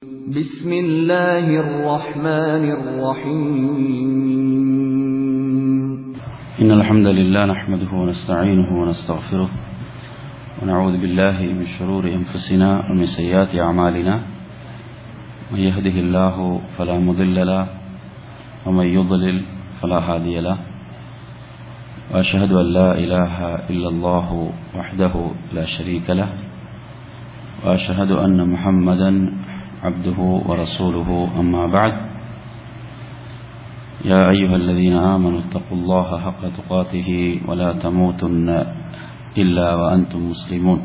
بسم الله الرحمن الرحيم إن الحمد لله نحمده ونستعينه ونستغفره ونعوذ بالله من شرور أنفسنا ومن سيئات أعمالنا من يهده الله فلا مضل له ومن يضلل فلا هادي له وأشهد أن لا إله إلا الله وحده لا شريك له وأشهد أن محمدا عبده ورسوله أما بعد يا أيها الذين آمنوا اتقوا الله حق تقاته ولا تموتن إلا وأنتم مسلمون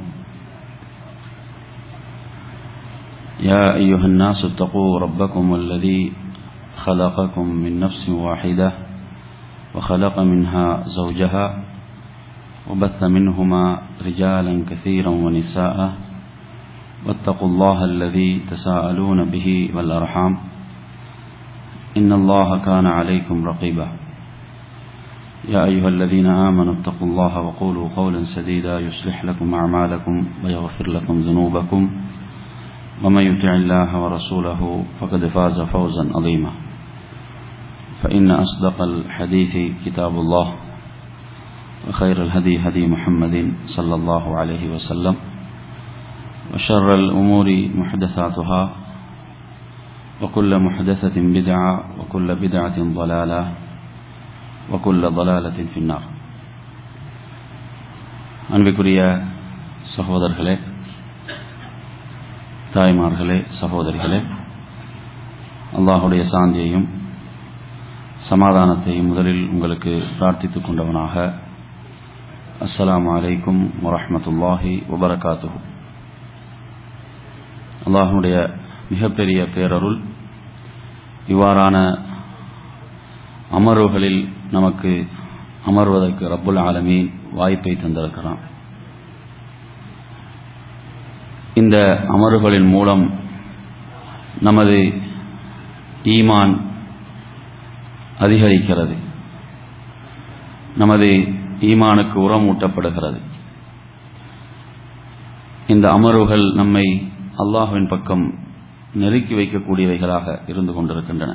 يا أيها الناس اتقوا ربكم الذي خلقكم من نفس واحدة وخلق منها زوجها وبث منهما رجالا كثيرا ونساء واتقوا الله الذي تساءلون به والأرحام إن الله كان عليكم رقيبا يا أيها الذين آمنوا اتقوا الله وقولوا قولا سديدا يصلح لكم أعمالكم ويغفر لكم ذنوبكم ومن يطع الله ورسوله فقد فاز فوزا عظيما فإن أصدق الحديث كتاب الله وخير الهدي هدي محمد صلى الله عليه وسلم وشر الأمور محدثاتها وكل محدثة بدعة وكل بدعة ضلالة وكل ضلالة في النار அன்பிற்குரிய சகோதரர்களே தாய்மார்களே சகோதரிகளே அல்லாஹுடைய சாந்தியையும் சமாதானத்தையும் முதலில் உங்களுக்கு பிரார்த்தித்துக் கொண்டவனாக அஸ்ஸலாமு அலைக்கும் வரஹமத்துல்லாஹி வபரகாத்து அல்லாஹுடைய மிகப்பெரிய பேரருள் இவ்வாறான அமர்வுகளில் நமக்கு அமர்வதற்கு ரப்புல் ஆலமீன் வாய்ப்பை தந்திருக்கிறான் இந்த அமர்வுகளின் மூலம் நமது ஈமான் அதிகரிக்கிறது நமது ஈமானுக்கு உரமூட்டப்படுகிறது இந்த அமர்வுகள் நம்மை அல்லாஹுவின் பக்கம் நெருக்கி வைக்கக்கூடியவைகளாக இருந்து கொண்டிருக்கின்றன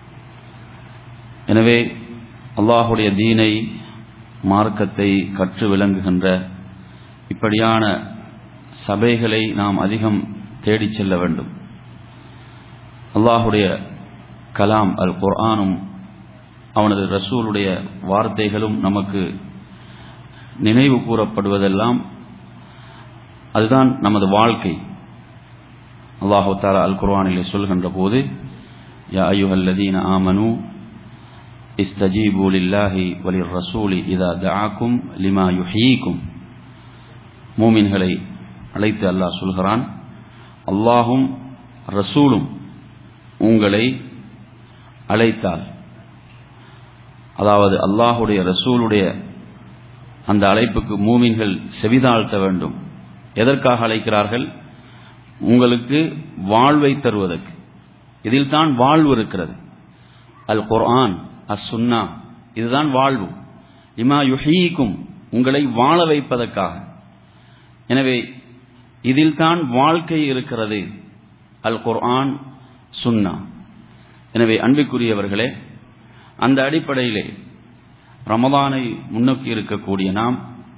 எனவே அல்லாஹுடைய தீனை மார்க்கத்தை கற்று விளங்குகின்ற இப்படியான சபைகளை நாம் அதிகம் தேடிச் செல்ல வேண்டும் அல்லாஹுடைய கலாம் அல் குர்ஆனும் அவனது ரசூலுடைய வார்த்தைகளும் நமக்கு நினைவு கூறப்படுவதெல்லாம் அதுதான் நமது வாழ்க்கை அல்லாஹு தாலா அல் குர்ஆனிலே சொல்கின்ற போது யா ஐயுஹல்லதீன ஆமனு இஸ்தஜீபு லில்லாஹி வலிர் ரசூலி இதா தஆக்கும் லிமா யுஹீக்கும் மூமின்களை அழைத்து அல்லாஹ் சொல்கிறான் அல்லாஹும் ரசூலும் உங்களை அழைத்தால் அதாவது அல்லாஹுடைய ரசூலுடைய அந்த அழைப்புக்கு மூமின்கள் செவிதாழ்த்த வேண்டும் எதற்காக அழைக்கிறார்கள் உங்களுக்கு வாழ்வை தருவதற்கு இதில் தான் வாழ்வு இருக்கிறது அல் குர்ஆன் அஸ் சுன்னா இதுதான் வாழ்வு இமா யுஹீக்கும் உங்களை வாழ வைப்பதற்காக எனவே இதில் தான் வாழ்க்கை இருக்கிறது அல் குர்ஆன் சுன்னா எனவே அன்பிற்குரியவர்களே அந்த அடிப்படையிலே ரமதானை முன்னோக்கி இருக்கக்கூடிய நாம்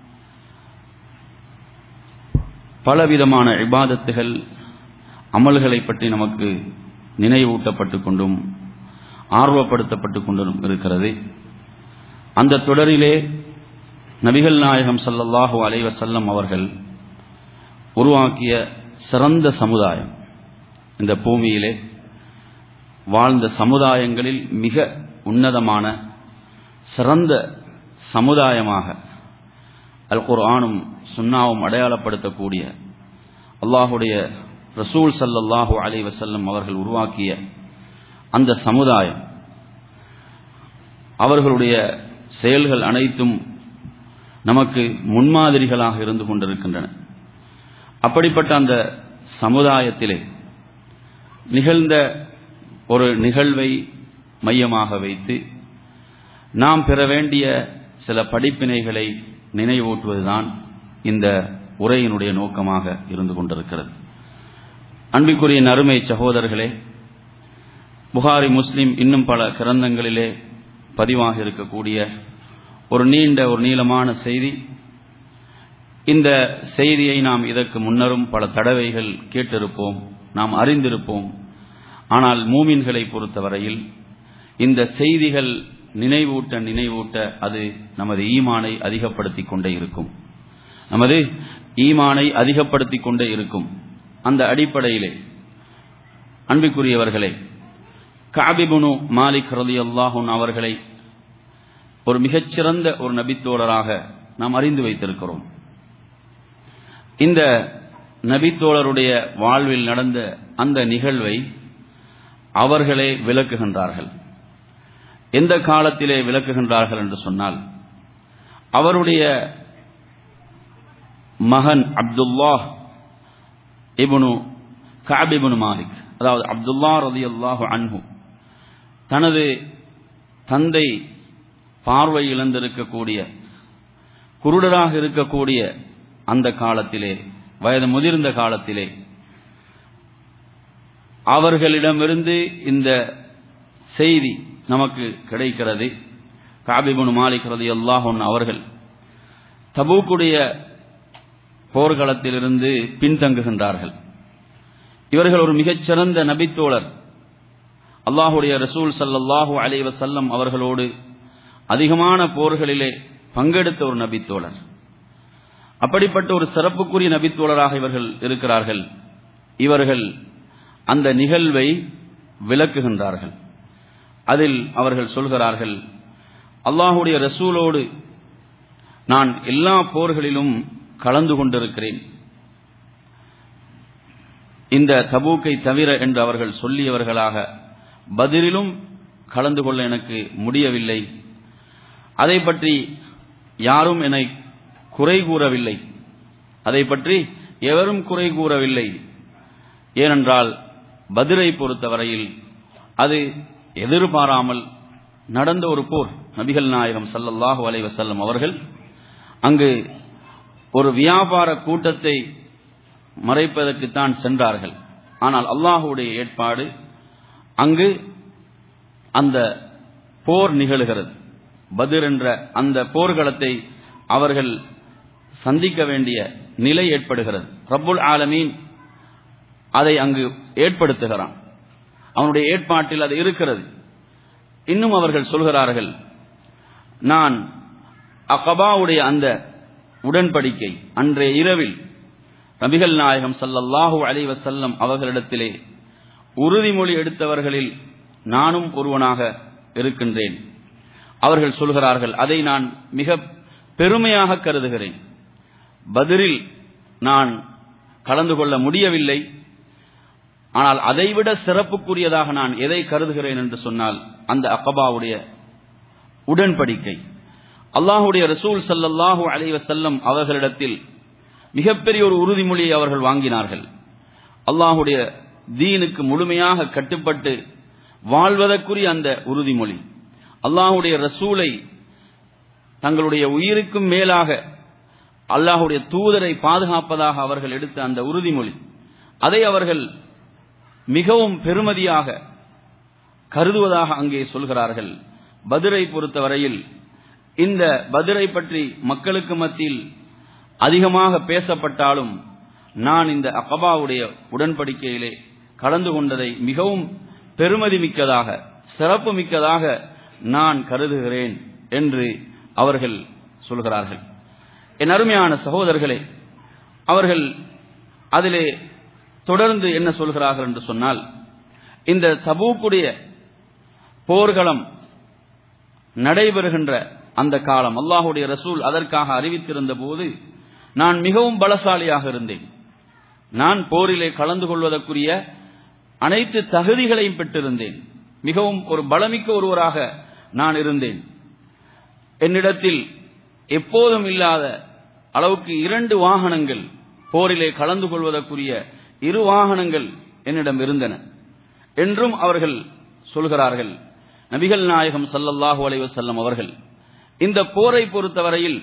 பலவிதமான இபாதத்துகள் அமல்களை பற்றி நமக்கு நினைவூட்டப்பட்டு கொண்டும் ஆர்வப்படுத்தப்பட்டு கொண்டும் இருக்கிறது அந்த தொடரிலே நபிகள் நாயகம் சல்லல்லாஹு அலைவசல்லம் அவர்கள் உருவாக்கிய சிறந்த சமுதாயம் இந்த பூமியிலே வாழ்ந்த சமுதாயங்களில் மிக உன்னதமான சிறந்த சமுதாயமாக அல் குர்ஆனும் சுன்னாவும் அடையாளப்படுத்தக்கூடிய அல்லாஹுடைய ரசூல் சல்லல்லாஹு அலை வசல்லம் அவர்கள் உருவாக்கிய அந்த சமுதாயம் அவர்களுடைய செயல்கள் அனைத்தும் நமக்கு முன்மாதிரிகளாக இருந்து கொண்டிருக்கின்றன அப்படிப்பட்ட அந்த சமுதாயத்திலே நிகழ்ந்த ஒரு நிகழ்வை மையமாக வைத்து நாம் பெற வேண்டிய சில படிப்பினைகளை நினைவூட்டுவதுதான் இந்த உரையினுடைய நோக்கமாக இருந்து கொண்டிருக்கிறது அன்பிற்குரிய நறுமை சகோதரர்களே புகாரி முஸ்லிம் இன்னும் பல கிரந்தங்களிலே பதிவாக இருக்கக்கூடிய ஒரு நீண்ட ஒரு நீளமான செய்தி இந்த செய்தியை நாம் இதற்கு முன்னரும் பல தடவைகள் கேட்டிருப்போம் நாம் அறிந்திருப்போம் ஆனால் மூமின்களை பொறுத்தவரையில் இந்த செய்திகள் நினைவூட்ட நினைவூட்ட அது நமது ஈமானை அதிகப்படுத்திக் கொண்டே இருக்கும் நமது ஈமானை அதிகப்படுத்திக் கொண்டே இருக்கும் அந்த அடிப்படையிலே அன்பிற்குரியவர்களே காபிபுனு மாலிக் ரலி அல்லாஹூன் அவர்களை ஒரு மிகச்சிறந்த ஒரு நபித்தோழராக நாம் அறிந்து வைத்திருக்கிறோம் இந்த நபித்தோழருடைய வாழ்வில் நடந்த அந்த நிகழ்வை அவர்களே விளக்குகின்றார்கள் எந்த காலத்திலே விளக்குகின்றார்கள் என்று சொன்னால் அவருடைய மகன் அப்துல்லாஹ் இபுனு காபிபுனு மாலிக் அதாவது அப்துல்லா ரதி அல்லாஹு அன்ஹு தனது தந்தை பார்வை இழந்திருக்கக்கூடிய குருடராக இருக்கக்கூடிய அந்த காலத்திலே வயது முதிர்ந்த காலத்திலே அவர்களிடமிருந்து இந்த செய்தி நமக்கு கிடைக்கிறது காபிபுன் மாலிக் ரதி அல்லாஹன் அவர்கள் தபூக்குடைய போர்க்களத்திலிருந்து பின்தங்குகின்றார்கள் இவர்கள் ஒரு மிகச்சிறந்த நபித்தோழர் அல்லாஹுடைய ரசூல் சல்லல்லாஹூ அலை வசல்லம் அவர்களோடு அதிகமான போர்களிலே பங்கெடுத்த ஒரு நபித்தோழர் அப்படிப்பட்ட ஒரு சிறப்புக்குரிய நபித்தோழராக இவர்கள் இருக்கிறார்கள் இவர்கள் அந்த நிகழ்வை விளக்குகின்றார்கள் அதில் அவர்கள் சொல்கிறார்கள் அல்லாஹுடைய ரசூலோடு நான் எல்லா போர்களிலும் கலந்து கொண்டிருக்கிறேன் இந்த தபூக்கை தவிர என்று அவர்கள் சொல்லியவர்களாக பதிலிலும் கலந்து கொள்ள எனக்கு முடியவில்லை அதை பற்றி யாரும் என்னை குறை கூறவில்லை அதை பற்றி எவரும் குறை கூறவில்லை ஏனென்றால் பதிரை பொறுத்தவரையில் அது எதிர்பாராமல் நடந்த ஒரு போர் நபிகள் நாயகம் சல்லல்லாஹு அலை வசல்லம் அவர்கள் அங்கு ஒரு வியாபார கூட்டத்தை மறைப்பதற்குத்தான் சென்றார்கள் ஆனால் அல்லாஹுடைய ஏற்பாடு அங்கு அந்த போர் நிகழ்கிறது பதிர் என்ற அந்த போர்க்களத்தை அவர்கள் சந்திக்க வேண்டிய நிலை ஏற்படுகிறது ரப்புல் ஆலமீன் அதை அங்கு ஏற்படுத்துகிறான் அவனுடைய ஏற்பாட்டில் அது இருக்கிறது இன்னும் அவர்கள் சொல்கிறார்கள் நான் அகபாவுடைய அந்த உடன்படிக்கை அன்றைய இரவில் நபிகள் நாயகம் சல்லல்லாஹு அலி வசல்லம் அவர்களிடத்திலே உறுதிமொழி எடுத்தவர்களில் நானும் ஒருவனாக இருக்கின்றேன் அவர்கள் சொல்கிறார்கள் அதை நான் மிக பெருமையாக கருதுகிறேன் பதிரில் நான் கலந்து கொள்ள முடியவில்லை ஆனால் அதைவிட சிறப்புக்குரியதாக நான் எதை கருதுகிறேன் என்று சொன்னால் அந்த அக்கபாவுடைய உடன்படிக்கை அல்லாஹுடைய ரசூல் சல்லல்லாஹூ அலைவசல்லம் அவர்களிடத்தில் மிகப்பெரிய ஒரு உறுதிமொழியை அவர்கள் வாங்கினார்கள் அல்லாஹுடைய தீனுக்கு முழுமையாக கட்டுப்பட்டு வாழ்வதற்குரிய அந்த உறுதிமொழி அல்லாஹுடைய ரசூலை தங்களுடைய உயிருக்கும் மேலாக அல்லாஹுடைய தூதரை பாதுகாப்பதாக அவர்கள் எடுத்த அந்த உறுதிமொழி அதை அவர்கள் மிகவும் பெருமதியாக கருதுவதாக அங்கே சொல்கிறார்கள் பதிரை பொறுத்தவரையில் இந்த பதிரை பற்றி மக்களுக்கு மத்தியில் அதிகமாக பேசப்பட்டாலும் நான் இந்த அகபாவுடைய உடன்படிக்கையிலே கலந்து கொண்டதை மிகவும் பெருமதி மிக்கதாக சிறப்பு மிக்கதாக நான் கருதுகிறேன் என்று அவர்கள் சொல்கிறார்கள் என் அருமையான சகோதரர்களே அவர்கள் அதிலே தொடர்ந்து என்ன சொல்கிறார்கள் என்று சொன்னால் இந்த தபூக்குடைய போர்களம் நடைபெறுகின்ற அந்த காலம் அல்லாஹுடைய ரசூல் அதற்காக அறிவித்திருந்த போது நான் மிகவும் பலசாலியாக இருந்தேன் நான் போரிலே கலந்து கொள்வதற்குரிய அனைத்து தகுதிகளையும் பெற்றிருந்தேன் மிகவும் ஒரு பலமிக்க ஒருவராக நான் இருந்தேன் என்னிடத்தில் எப்போதும் இல்லாத அளவுக்கு இரண்டு வாகனங்கள் போரிலே கலந்து கொள்வதற்குரிய இரு வாகனங்கள் என்னிடம் இருந்தன என்றும் அவர்கள் சொல்கிறார்கள் நபிகள் நாயகம் சல்லல்லாஹு அலைவசல்லம் அவர்கள் இந்த போரை பொறுத்தவரையில்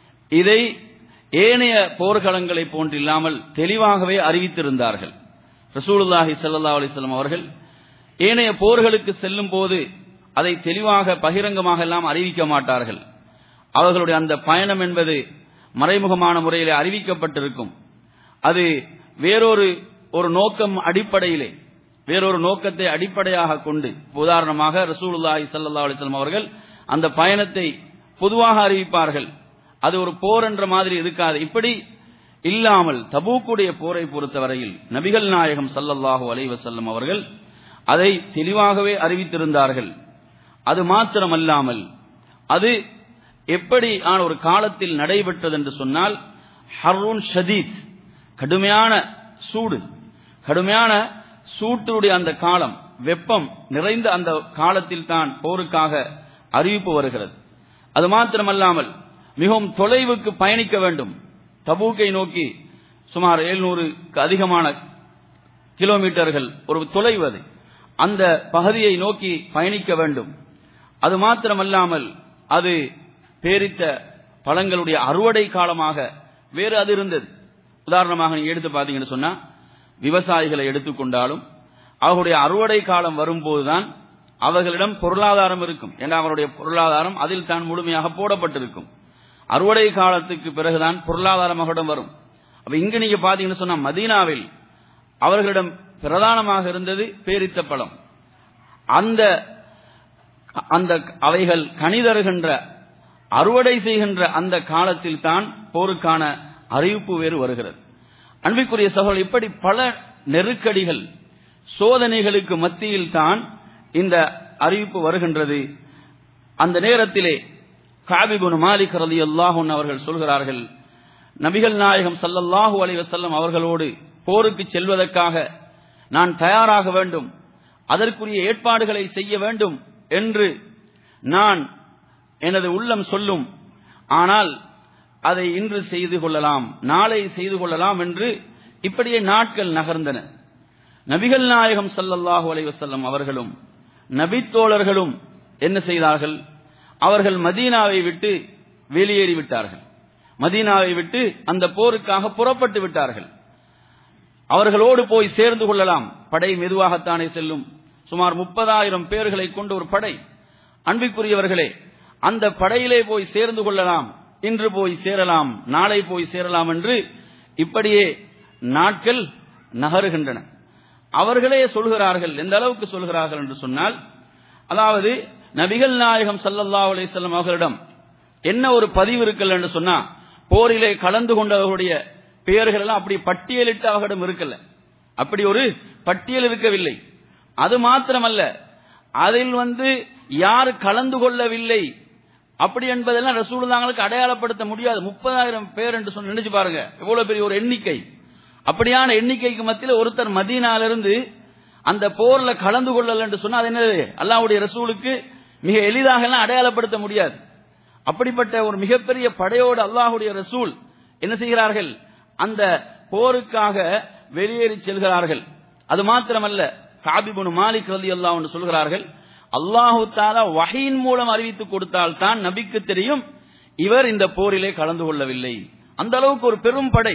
இதை ஏனைய போர்க்களங்களை போன்றில்லாமல் தெளிவாகவே அறிவித்திருந்தார்கள் ரசூலுல்லாஹி ஸல்லல்லாஹு அலைஹி வஸல்லம் அவர்கள் ஏனைய போர்களுக்கு செல்லும் போது அதை தெளிவாக பகிரங்கமாக எல்லாம் அறிவிக்க மாட்டார்கள் அவர்களுடைய அந்த பயணம் என்பது மறைமுகமான முறையில் அறிவிக்கப்பட்டிருக்கும் அது வேறொரு ஒரு நோக்கம் அடிப்படையிலே வேறொரு நோக்கத்தை அடிப்படையாக கொண்டு உதாரணமாக ரசூலுல்லாஹி ஸல்லல்லாஹு அலைஹி வஸல்லம் அவர்கள் அந்த பயணத்தை பொதுவாக அறிவிப்பார்கள் அது ஒரு போர் என்ற மாதிரி இருக்காது இப்படி இல்லாமல் தபூக்குடைய போரை பொறுத்தவரையில் நபிகள் நாயகம் ஸல்லல்லாஹு அலைஹி வஸல்லம் அவர்கள் அதை தெளிவாகவே அறிவித்திருந்தார்கள் அது மாத்திரமல்லாமல் அது எப்படி ஆன ஒரு காலத்தில் நடைபெற்றது என்று சொன்னால் ஹர்ரூன் ஷதீத் கடுமையான சூடு கடுமையான சூட்டுடைய அந்த காலம் வெப்பம் நிறைந்த அந்த காலத்தில் தான் போருக்காக அறிவிப்பு வருகிறது அது மாத்திரமல்லாமல் மிகவும் தொலைவுக்கு பயணிக்க வேண்டும் தபூக்கை நோக்கி சுமார் எழுநூறுக்கு அதிகமான கிலோமீட்டர்கள் ஒரு தொலைவு அது அந்த பகுதியை நோக்கி பயணிக்க வேண்டும் அது மாத்திரமல்லாமல் அது பேரித்த பழங்களுடைய அறுவடை காலமாக வேறு அது இருந்தது உதாரணமாக நீங்க எடுத்து பார்த்தீங்கன்னு சொன்னா விவசாயிகளை எடுத்துக்கொண்டாலும் அவர்களுடைய அறுவடை காலம் வரும்போதுதான் அவர்களிடம் பொருளாதாரம் இருக்கும் ஏன்னா அவருடைய பொருளாதாரம் அதில் தான் முழுமையாக போடப்பட்டிருக்கும் அறுவடை காலத்துக்கு பிறகுதான் பொருளாதாரம் அவர்களிடம் வரும் அப்ப இங்க நீங்க பாத்தீங்கன்னு சொன்னா மதீனாவில் அவர்களிடம் பிரதானமாக இருந்தது பேரித்த பழம் அந்த அந்த அவைகள் கனிதருகின்ற அறுவடை செய்கின்ற அந்த காலத்தில் தான் போருக்கான அறிவிப்பு வேறு வருகிறது அன்பிற்குரிய சகோதரர் இப்படி பல நெருக்கடிகள் சோதனைகளுக்கு மத்தியில் தான் இந்த அறிவிப்பு வருகின்றது அந்த நேரத்திலே காபிபுன் மாலிக் ரலி அல்லாஹூன் அவர்கள் சொல்கிறார்கள் நபிகள் நாயகம் சல்லல்லாஹு அலைஹி வஸல்லம் அவர்களோடு போருக்கு செல்வதற்காக நான் தயாராக வேண்டும் அதற்குரிய ஏற்பாடுகளை செய்ய வேண்டும் என்று நான் எனது உள்ளம் சொல்லும் ஆனால் அதை இன்று செய்து கொள்ளலாம் நாளை செய்து கொள்ளலாம் என்று இப்படியே நாட்கள் நகர்ந்தன நபிகள் நாயகம் சல்லல்லாஹு அலைஹி வஸல்லம் அவர்களும் நபித்தோழர்களும் என்ன செய்தார்கள் அவர்கள் மதீனாவை விட்டு வெளியேறி விட்டார்கள் மதீனாவை விட்டு அந்த போருக்காக புறப்பட்டு விட்டார்கள் அவர்களோடு போய் சேர்ந்து கொள்ளலாம் படை மெதுவாகத்தானே செல்லும் சுமார் முப்பதாயிரம் பேர்களை கொண்ட ஒரு படை அன்பிற்குரியவர்களே அந்த படையிலே போய் சேர்ந்து கொள்ளலாம் இன்று போய் சேரலாம் நாளை போய் சேரலாம் என்று இப்படியே நாட்கள் நகருகின்றன அவர்களே சொல்கிறார்கள் எந்த அளவுக்கு சொல்கிறார்கள் என்று சொன்னால் அதாவது நபிகள் நாயகம் சல்லல்லா அலிசல்லாம் அவர்களிடம் என்ன ஒரு பதிவு இருக்கல் என்று சொன்னா போரிலே கலந்து கொண்டவர்களுடைய பெயர்கள் எல்லாம் அப்படி பட்டியலிட்டு அவர்களிடம் இருக்கல அப்படி ஒரு பட்டியல் இருக்கவில்லை அது மாத்திரமல்ல அதில் வந்து யார் கலந்து கொள்ளவில்லை அப்படி என்பதெல்லாம் ரசூலுல்லாங்களுக்கு அடையாளப்படுத்த முடியாது முப்பதாயிரம் பேர் என்று சொல்லி நினைச்சு பாருங்க எவ்வளவு பெரிய ஒரு எண்ணிக்கை அப்படியான எண்ணிக்கைக்கு மத்தியில் ஒருத்தர் மதீனாலிருந்து அந்த போர்ல கலந்து கொள்ளல என்று சொன்னா அது என்னது அல்லாவுடைய ரசூலுக்கு மிக எளிதாக எல்லாம் அடையாளப்படுத்த முடியாது அப்படிப்பட்ட ஒரு மிகப்பெரிய படையோடு அல்லாஹுடைய ரசூல் என்ன செய்கிறார்கள் அந்த போருக்காக வெளியேறி செல்கிறார்கள் அது மாத்திரமல்ல காபிபுன் மாலிக் ரலி அல்லாஹ் என்று சொல்கிறார்கள் அல்லாஹு தாலா வகையின் மூலம் அறிவித்து கொடுத்தால் தான் நபிக்கு தெரியும் இவர் இந்த போரிலே கலந்து கொள்ளவில்லை அந்த அளவுக்கு ஒரு பெரும் படை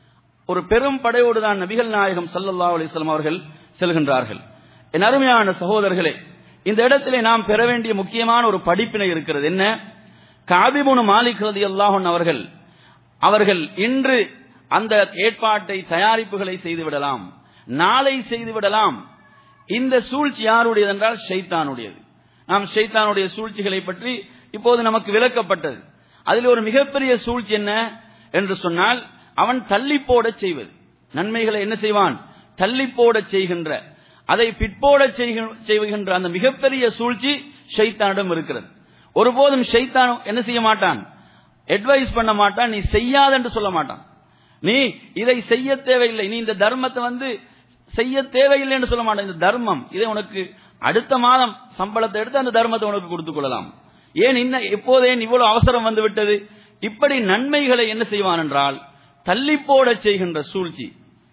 ஒரு பெரும் படையோடு தான் நபிகள் நாயகம் சல்லல்லா அலிஸ்லாம் அவர்கள் செல்கின்றார்கள் என் அருமையான சகோதரர்களே இந்த இடத்திலே நாம் பெற வேண்டிய முக்கியமான ஒரு படிப்பினை இருக்கிறது என்ன காபிபுனு மாலிக் ரதி அல்லாஹன் அவர்கள் அவர்கள் இன்று அந்த ஏற்பாட்டை தயாரிப்புகளை செய்து விடலாம் நாளை செய்து விடலாம் இந்த சூழ்ச்சி யாருடையது என்றால் ஷைத்தானுடையது நாம் ஷைத்தானுடைய சூழ்ச்சிகளை பற்றி இப்போது நமக்கு விளக்கப்பட்டது அதில் ஒரு மிகப்பெரிய சூழ்ச்சி என்ன என்று சொன்னால் அவன் தள்ளி போட செய்வது நன்மைகளை என்ன செய்வான் தள்ளி போட செய்கின்ற அதை பிற்போட செய்கின்ற அந்த மிகப்பெரிய சூழ்ச்சி ஷைத்தானிடம் இருக்கிறது ஒருபோதும் ஷைத்தான் என்ன செய்ய மாட்டான் அட்வைஸ் பண்ண மாட்டான் நீ செய்யாத என்று சொல்ல மாட்டான் நீ இதை செய்ய தேவையில்லை நீ இந்த தர்மத்தை வந்து செய்ய தேவையில்லை என்று சொல்ல மாட்டான் இந்த தர்மம் இதை உனக்கு அடுத்த மாதம் சம்பளத்தை எடுத்து அந்த தர்மத்தை உனக்கு கொடுத்துக் கொள்ளலாம் ஏன் இன்ன எப்போதே இவ்வளவு அவசரம் வந்து விட்டது இப்படி நன்மைகளை என்ன செய்வான் என்றால் தள்ளி போட செய்கின்ற சூழ்ச்சி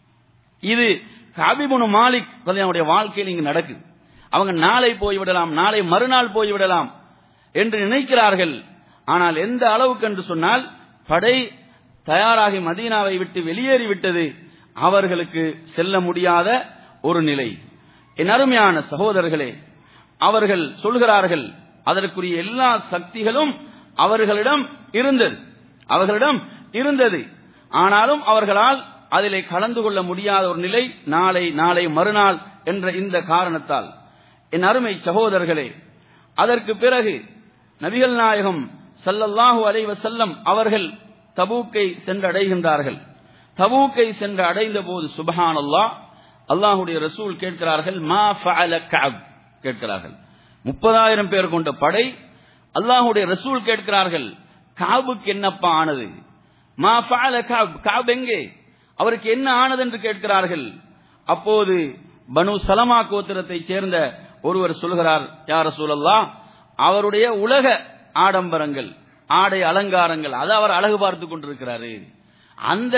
இது காபிபுனு மாலிக் அவனுடைய வாழ்க்கையில் இங்கு நடக்குது அவங்க நாளை போய்விடலாம் நாளை மறுநாள் போய்விடலாம் என்று நினைக்கிறார்கள் ஆனால் எந்த அளவுக்கு என்று சொன்னால் படை தயாராகி மதீனாவை விட்டு வெளியேறிவிட்டது அவர்களுக்கு செல்ல முடியாத ஒரு நிலை என் அருமையான சகோதரர்களே அவர்கள் சொல்கிறார்கள் அதற்குரிய எல்லா சக்திகளும் அவர்களிடம் இருந்தது அவர்களிடம் இருந்தது ஆனாலும் அவர்களால் அதிலே கலந்து கொள்ள முடியாத ஒரு நிலை நாளை நாளை மறுநாள் என்ற இந்த காரணத்தால் என் அருமை சகோதரர்களே அதற்கு பிறகு நபிகள் நாயகம் சல்லல்லாஹு அலைஹி வஸல்லம் அவர்கள் தபூக்கை சென்றடைகின்றார்கள் தபூக்கை சென்று அடைந்த போது சுபஹானல்லாஹ் அல்லாஹ்வுடைய ரசூல் கேட்கிறார்கள் மா ஃபஅல கஅப் கேட்கிறார்கள் முப்பதாயிரம் பேர் கொண்ட படை அல்லாஹ்வுடைய ரசூல் கேட்கிறார்கள் காபுக்கு என்னப்பா ஆனது மா ஃபஅல கஅப் கஅப் எங்கே அவருக்கு என்ன ஆனது என்று கேட்கிறார்கள் அப்போது பனு சலமா கோத்திரத்தைச் சேர்ந்த ஒருவர் சொல்கிறார் யார் ரசூலல்லாஹ் அவருடைய உலக ஆடம்பரங்கள் ஆடை அலங்காரங்கள் அதை அவர் அழகு பார்த்து கொண்டிருக்கிறாரு அந்த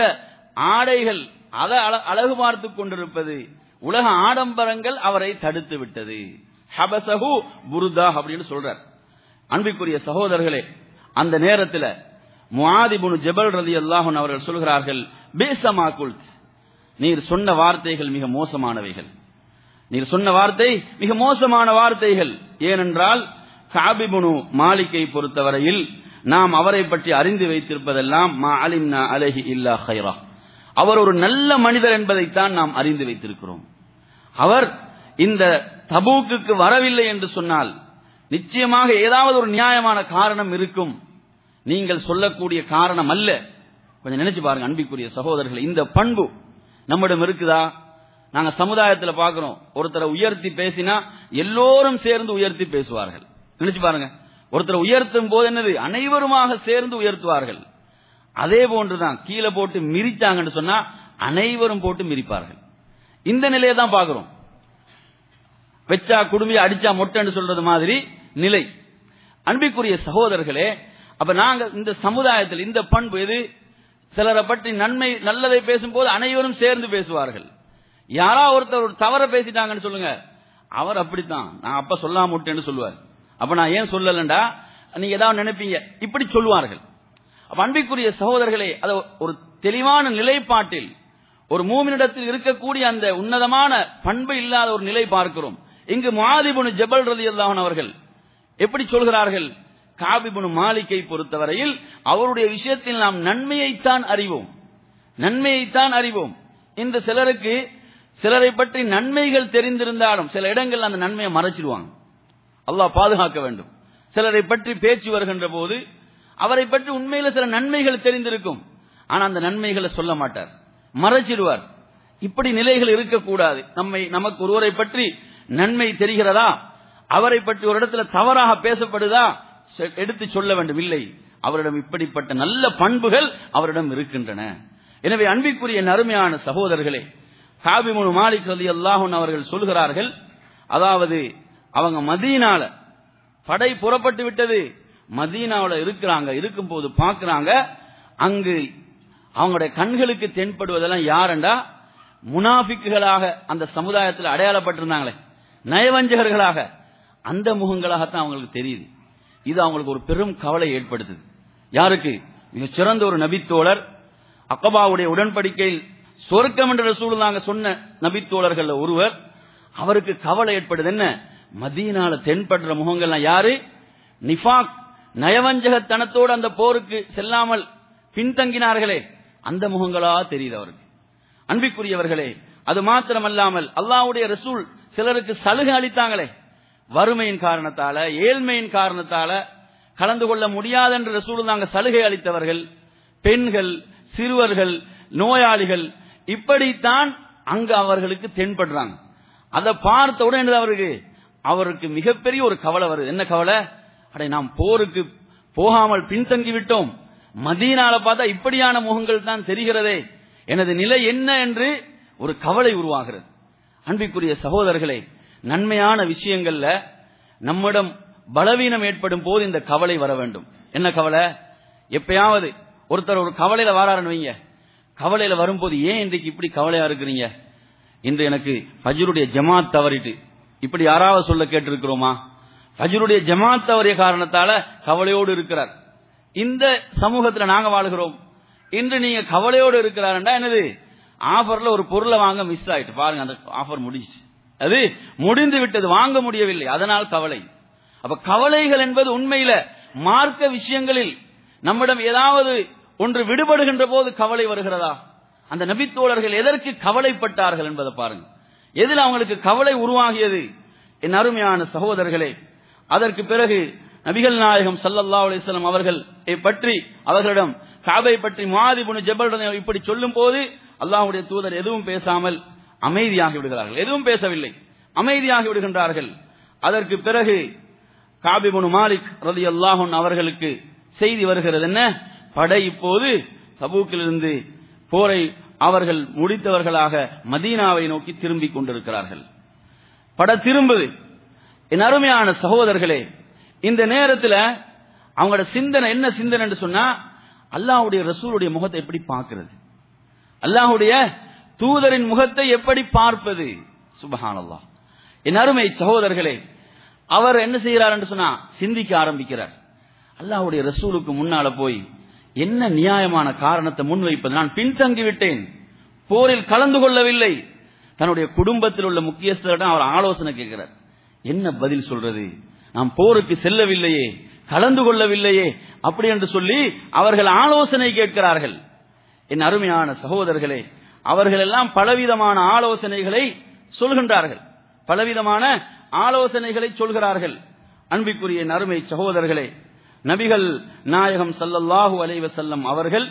ஆடைகள் அதை அழ- அழகு பார்த்து கொண்டிருப்பது உலக ஆடம்பரங்கள் அவரை தடுத்து விட்டது ஹபசஹு புருதா அப்படின்னு சொல்றார் அன்பிற்குரிய சகோதரர்களே அந்த நேரத்தில் முஆதிபுனு ஜபல் ரலி அல்லாஹன் அவர்கள் சொல்கிறார்கள் பேசமா குல்த் நீர் சொன்ன வார்த்தைகள் மிக மோசமானவைகள் நீர் சொன்ன வார்த்தை மிக மோசமான வார்த்தைகள் ஏனென்றால் காபிபுனு மாலிக்கை பொறுத்தவரையில் நாம் அவரை பற்றி அறிந்து வைத்திருப்பதெல்லாம் மா அலிம்னா அலஹி இல்லா ஹைரா அவர் ஒரு நல்ல மனிதர் என்பதைத்தான் நாம் அறிந்து வைத்திருக்கிறோம் அவர் இந்த தபூக்குக்கு வரவில்லை என்று சொன்னால் நிச்சயமாக ஏதாவது ஒரு நியாயமான காரணம் இருக்கும் நீங்கள் சொல்லக்கூடிய காரணம் அல்ல கொஞ்சம் நினைச்சு பாருங்க அன்பிற்குரிய சகோதரர்கள் இந்த பண்பு நம்மிடம் இருக்குதா நாங்க சமுதாயத்துல பார்க்கிறோம் ஒருத்தரை உயர்த்தி பேசினா எல்லோரும் சேர்ந்து உயர்த்தி பேசுவார்கள் நினைச்சு பாருங்க ஒருத்தரை உயர்த்தும் போது என்னது அனைவருமாக சேர்ந்து உயர்த்துவார்கள் அதே போன்றுதான் கீழே போட்டு மிரிச்சாங்கன்னு சொன்னா அனைவரும் போட்டு மிரிப்பார்கள் இந்த நிலையை தான் பார்க்கிறோம் வெச்சா குடுமி அடிச்சா மொட்டைன்னு சொல்றது மாதிரி நிலை அன்பிற்குரிய சகோதரர்களே அப்ப நாங்க இந்த சமுதாயத்தில் இந்த பண்பு எது சிலரை பற்றி நன்மை நல்லதை பேசும்போது அனைவரும் சேர்ந்து பேசுவார்கள் யாரா ஒருத்தர் ஒரு தவற பேசிட்டாங்கன்னு சொல்லுங்க அவர் அப்படித்தான் நான் அப்ப சொல்லாம விட்டேன்னு சொல்லுவார் அப்ப நான் ஏன் சொல்லலண்டா நீங்க ஏதாவது நினைப்பீங்க இப்படி சொல்லுவார்கள் அப்ப அன்பிற்குரிய சகோதரர்களே அது ஒரு தெளிவான நிலைப்பாட்டில் ஒரு மூமினிடத்தில் இருக்கக்கூடிய அந்த உன்னதமான பண்பு இல்லாத ஒரு நிலை பார்க்கிறோம் இங்கு மாதிபுனு ஜபல் ரலி அவர்கள் எப்படி சொல்கிறார்கள் காபிபுனு மாலிக்கை பொறுத்தவரையில் அவருடைய விஷயத்தில் நாம் நன்மையைத்தான் அறிவோம் நன்மையைத்தான் அறிவோம் இந்த சிலருக்கு சிலரை பற்றி நன்மைகள் தெரிந்திருந்தாலும் சில இடங்கள் அந்த நன்மையை மறைச்சிடுவாங்க அல்லாஹ் பாதுகாக்க வேண்டும் சிலரை பற்றி பேச்சு வருகின்ற போது அவரை பற்றி உண்மையில சில நன்மைகள் தெரிந்திருக்கும் ஆனா அந்த நன்மைகளை சொல்ல மாட்டார் மறைச்சிடுவார் இப்படி நிலைகள் இருக்கக்கூடாது நம்மை நமக்கு ஒருவரை பற்றி நன்மை தெரிகிறதா அவரை பற்றி ஒரு இடத்துல தவறாக பேசப்படுதா செ- எடுத்து சொல்ல வேண்டும் இல்லை அவரிடம் இப்படிப்பட்ட நல்ல பண்புகள் அவரிடம் இருக்கின்றன எனவே அன்பிற்குரிய என் அருமையான சகோதரர்களே காபிமுனு மாலிக் ரலி அல்லாஹன் அவர்கள் சொல்கிறார்கள் அதாவது அவங்க மதீனால படை புறப்பட்டு விட்டது மதீனாவுல இருக்கிறாங்க இருக்கும்போது பார்க்கறாங்க அங்கு அவங்களுடைய கண்களுக்கு தென்படுவதெல்லாம் யாருண்டா முனாஃபிக்குகளாக அந்த சமுதாயத்தில் அடையாளப்பட்டிருந்தாங்களே நயவஞ்சகர்களாக அந்த முகங்களாகத்தான் அவங்களுக்கு தெரியுது இது அவங்களுக்கு ஒரு பெரும் கவலை ஏற்படுத்துது யாருக்கு மிகச் சிறந்த ஒரு நபித்தோழர் அக்கபாவுடைய உடன்படிக்கையில் சொர்க்கம் என்ற ரசூலுல்லாஹ் சொன்ன நபித்தோழர்கள் ஒருவர் அவருக்கு கவலை ஏற்படுது என்ன மதீனால தென்படுற முகங்கள்லாம் யாரு நிஃபாக் நயவஞ்சகத்தனத்தோடு அந்த போருக்கு செல்லாமல் பின்தங்கினார்களே அந்த முகங்களா தெரியுது அவருக்கு அன்பிற்குரியவர்களே அது மாத்திரமல்லாமல் அல்லாஹ்வுடைய ரசூல் சிலருக்கு சலுகை அளித்தாங்களே வறுமையின் காரணத்தால ஏழ்மையின் காரணத்தால கலந்து கொள்ள முடியாது என்று ரசூல் நாங்க சலுகை அளித்தவர்கள் பெண்கள் சிறுவர்கள் நோயாளிகள் இப்படித்தான் அங்கு அவர்களுக்கு தென்படுறாங்க அதை பார்த்த உடனே என்னது அவருக்கு அவருக்கு மிகப்பெரிய ஒரு கவலை வருது என்ன கவலை அடே நாம் போருக்கு போகாமல் பின்தங்கி விட்டோம் மதீனால பார்த்தா இப்படியான முகங்கள் தான் தெரிகிறதே எனது நிலை என்ன என்று ஒரு கவலை உருவாகிறது அன்பிற்குரிய சகோதரர்களே நன்மையான விஷயங்கள்ல நம்மிடம் பலவீனம் ஏற்படும் போது இந்த கவலை வர வேண்டும் என்ன கவலை எப்பயாவது ஒருத்தர் ஒரு கவலையில வராருன்னு வைங்க கவலையில வரும்போது ஏன் இன்றைக்கு இப்படி கவலையா இருக்கிறீங்க இன்று எனக்கு ஃபஜ்ருடைய ஜமாத் தவறிட்டு இப்படி யாராவது சொல்ல கேட்டிருக்கிறோமா ஃபஜ்ருடைய ஜமாத் தவறிய காரணத்தால கவலையோடு இருக்கிறார் இந்த சமூகத்துல நாங்க வாழுகிறோம் இன்று நீங்க கவலையோடு இருக்கிறாருண்டா என்னது ஆஃபர்ல ஒரு பொருளை வாங்க மிஸ் ஆயிட்டு பாருங்க அந்த ஆஃபர் முடிஞ்சுச்சு அது முடிந்து விட்டது வாங்க முடியவில்லை அதனால் கவலை அப்ப கவலைகள் என்பது உண்மையில மார்க்க விஷயங்களில் நம்மிடம் ஏதாவது ஒன்று விடுபடுகின்ற போது கவலை வருகிறதா அந்த நபித்தோழர்கள் எதற்கு கவலைப்பட்டார்கள் என்பதை பாருங்க எதில் அவங்களுக்கு கவலை உருவாகியது என் அருமையான சகோதரர்களே அதற்கு பிறகு நபிகள் நாயகம் சல்லல்லா அலிஸ்லாம் அவர்கள் பற்றி அவர்களிடம் காபை பற்றி மாதிபுனு ஜெபலுடன் இப்படி சொல்லும் போது அல்லாஹுடைய தூதர் எதுவும் பேசாமல் அமைதியாகி விடுகிறார்கள் எதுவும் பேசவில்லை அமைதியாகி விடுகின்றார்கள் அதற்கு பிறகு காபிபுனு மாலிக் ரதி அல்லாஹன் அவர்களுக்கு செய்தி வருகிறது என்ன படை இப்போது தபூக்கிலிருந்து போரை அவர்கள் முடித்தவர்களாக மதீனாவை நோக்கி திரும்பிக் கொண்டிருக்கிறார்கள் பட திரும்புது என் அருமையான சகோதரர்களே இந்த நேரத்தில் அவங்களோட சிந்தனை என்ன சிந்தனை என்று சொன்னா அல்லாஹுடைய ரசூலுடைய முகத்தை எப்படி பார்க்கிறது அல்லாஹுடைய தூதரின் முகத்தை எப்படி பார்ப்பது சுபஹானல்லா என் அருமை சகோதரர்களே அவர் என்ன செய்கிறார் என்று சொன்னா சிந்திக்க ஆரம்பிக்கிறார் அல்லாஹுடைய ரசூலுக்கு முன்னால போய் என்ன நியாயமான காரணத்தை முன்வைப்பது நான் பின்தங்கி விட்டேன் போரில் கலந்து கொள்ளவில்லை தன்னுடைய குடும்பத்தில் உள்ள முக்கியஸ்தரிடம் அவர் ஆலோசனை கேட்கிறார் என்ன பதில் சொல்றது நாம் போருக்கு செல்லவில்லையே கலந்து கொள்ளவில்லையே அப்படி என்று சொல்லி அவர்கள் ஆலோசனை கேட்கிறார்கள் என் அருமையான சகோதரர்களே அவர்கள் எல்லாம் பலவிதமான ஆலோசனைகளை சொல்கின்றார்கள் பலவிதமான ஆலோசனைகளை சொல்கிறார்கள் அன்பிற்குரிய என் அருமை சகோதரர்களே நபிகள் நாயகம் சல்லல்லாஹு அலைவசல்லம் அவர்கள்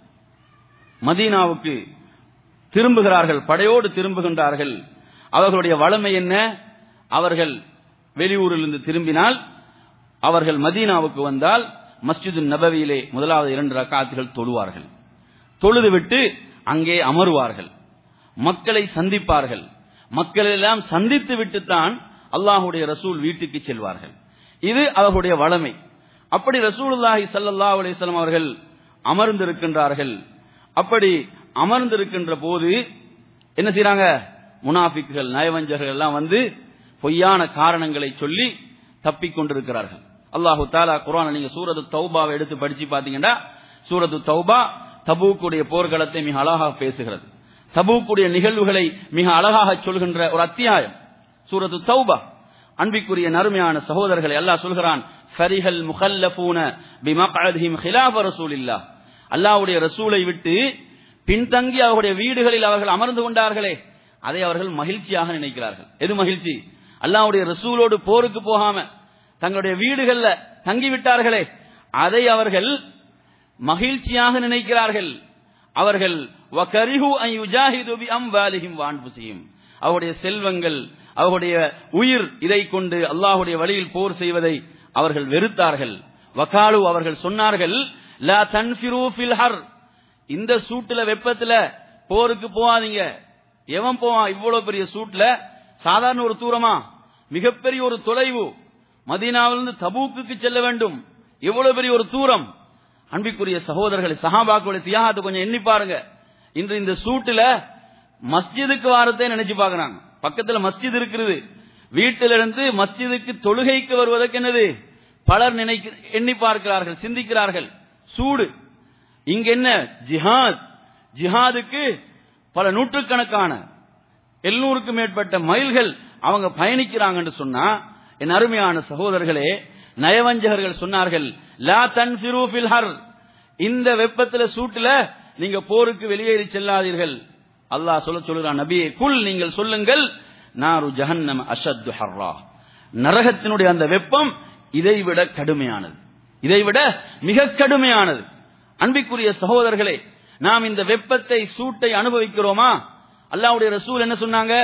மதீனாவுக்கு திரும்புகிறார்கள் படையோடு திரும்புகின்றார்கள் அவர்களுடைய வளமை என்ன அவர்கள் வெளியூரிலிருந்து திரும்பினால் அவர்கள் மதீனாவுக்கு வந்தால் மஸ்ஜிது நபவியிலே முதலாவது இரண்டு ரக்காத்துகள் தொழுவார்கள் தொழுதுவிட்டு அங்கே அமருவார்கள் மக்களை சந்திப்பார்கள் மக்கள் எல்லாம் சந்தித்து விட்டுத்தான் அல்லாஹுடைய ரசூல் வீட்டுக்கு செல்வார்கள் இது அவர்களுடைய வளமை அப்படி ரசூலுல்லாஹி சல்லா அலிஸ்லாம் அவர்கள் அமர்ந்திருக்கின்றார்கள் அப்படி அமர்ந்திருக்கின்ற போது என்ன செய்யறாங்க முனாஃபிக்குகள் நயவஞ்சகர்கள் எல்லாம் வந்து பொய்யான காரணங்களை சொல்லி தப்பிக் கொண்டிருக்கிறார்கள் அல்லாஹு தாலா குரான் நீங்க சூரத்து தௌபாவை எடுத்து படிச்சு பாத்தீங்கன்னா சூரத்து தௌபா தபூக்குடைய போர்க்களத்தை மிக அழகாக பேசுகிறது தபூக்குடைய நிகழ்வுகளை மிக அழகாக சொல்கின்ற ஒரு அத்தியாயம் சூரத்து தௌபா அன்பிக்குரிய நறுமையான சகோதரர்களை அல்லாஹ் சொல்கிறான் ஃபரிஹல் முகல்லபூன பிமக்அதிஹிம் ஹிலாஃப ரசூலில்லாஹ் அல்லாஹ்வுடைய ரசூலை விட்டு பின்தங்கி அவருடைய வீடுகளில் அவர்கள் அமர்ந்து கொண்டார்களே அதை அவர்கள் மகிழ்ச்சியாக நினைக்கிறார்கள் எது மகிழ்ச்சி அல்லாஹ்வுடைய ரசூலோடு போருக்கு போகாம தங்களுடைய வீடுகள்ல தங்கி விட்டார்களே அதை அவர்கள் மகிழ்ச்சியாக நினைக்கிறார்கள் அவர்கள் வகரிஹு அன் யுஜாஹிது பி அம்வாலிஹிம் வான்புசியும் அவருடைய செல்வங்கள் அவருடைய உயிர் இதை கொண்டு அல்லாஹுடைய வழியில் போர் செய்வதை அவர்கள் வெறுத்தார்கள் வகாலு அவர்கள் சொன்னார்கள் லா தன்ஃபிரு ஃபில் ஹர் இந்த சூட்டுல வெப்பத்துல போருக்கு போகாதீங்க எவன் போவான் இவ்வளவு பெரிய சூட்ல சாதாரண ஒரு தூரமா மிகப்பெரிய ஒரு தொலைவு மதீனாவிலிருந்து தபூக்குக்கு செல்ல வேண்டும் எவ்வளவு பெரிய ஒரு தூரம் அன்பிற்குரிய சகோதரர்களை சஹாபாக்களுடைய தியாகத்தை கொஞ்சம் எண்ணி பாருங்க இன்று இந்த சூட்டுல மஸ்ஜிதுக்கு வாரத்தை நினைச்சு பாக்குறாங்க பக்கத்துல மஸ்ஜித் இருக்கிறது வீட்டிலிருந்து மஸ்ஜிதுக்கு தொழுகைக்கு வருவதற்கு என்னது பலர் நினைக்க எண்ணி பார்க்கிறார்கள் சிந்திக்கிறார்கள் சூடு இங்க என்ன ஜிஹாத் ஜிஹாதுக்கு பல நூற்றுக்கணக்கான எழுநூறுக்கு மேற்பட்ட மைல்கள் அவங்க பயணிக்கிறாங்கன்னு சொன்னா என் அருமையான சகோதரர்களே நயவஞ்சகர்கள் சொன்னார்கள் லா தன் ஃபில் ஹர் இந்த வெப்பத்துல சூட்டுல நீங்க போருக்கு வெளியேறி செல்லாதீர்கள் அல்லாஹ் சொல்ல சொல்லுறான் நபியே குல் நீங்கள் சொல்லுங்கள் நாரு ஜஹன்னம் அஷத்து ஹர்ரா நரகத்தினுடைய அந்த வெப்பம் இதைவிட கடுமையானது இதைவிட மிக கடுமையானது அன்பிற்குரிய சகோதரர்களே நாம் இந்த வெப்பத்தை சூட்டை அனுபவிக்கிறோமா அல்லாவுடைய ரசூல் என்ன சொன்னாங்க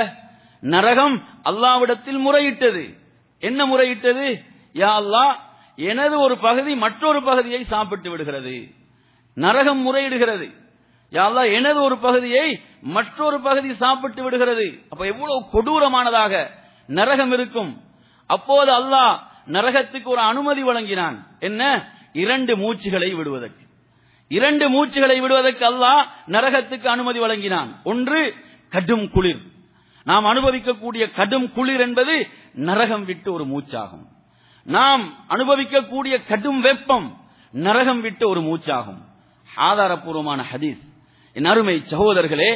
நரகம் அல்லாவிடத்தில் முறையிட்டது என்ன முறையிட்டது யா அல்லாஹ் எனது ஒரு பகுதி மற்றொரு பகுதியை சாப்பிட்டு விடுகிறது நரகம் முறையிடுகிறது யா அல்லாஹ் எனது ஒரு பகுதியை மற்றொரு பகுதி சாப்பிட்டு விடுகிறது அப்ப எவ்வளவு கொடூரமானதாக நரகம் இருக்கும் அப்போது அல்லாஹ் நரகத்துக்கு ஒரு அனுமதி வழங்கினான் என்ன இரண்டு மூச்சுகளை விடுவதற்கு இரண்டு மூச்சுகளை விடுவதற்கு அல்லாஹ் நரகத்துக்கு அனுமதி வழங்கினான் ஒன்று கடும் குளிர் நாம் அனுபவிக்கக்கூடிய கடும் குளிர் என்பது நரகம் விட்டு ஒரு மூச்சாகும் நாம் அனுபவிக்கக்கூடிய கடும் வெப்பம் நரகம் விட்டு ஒரு மூச்சாகும் ஆதாரப்பூர்வமான ஹதீஸ் என் அருமை சகோதரர்களே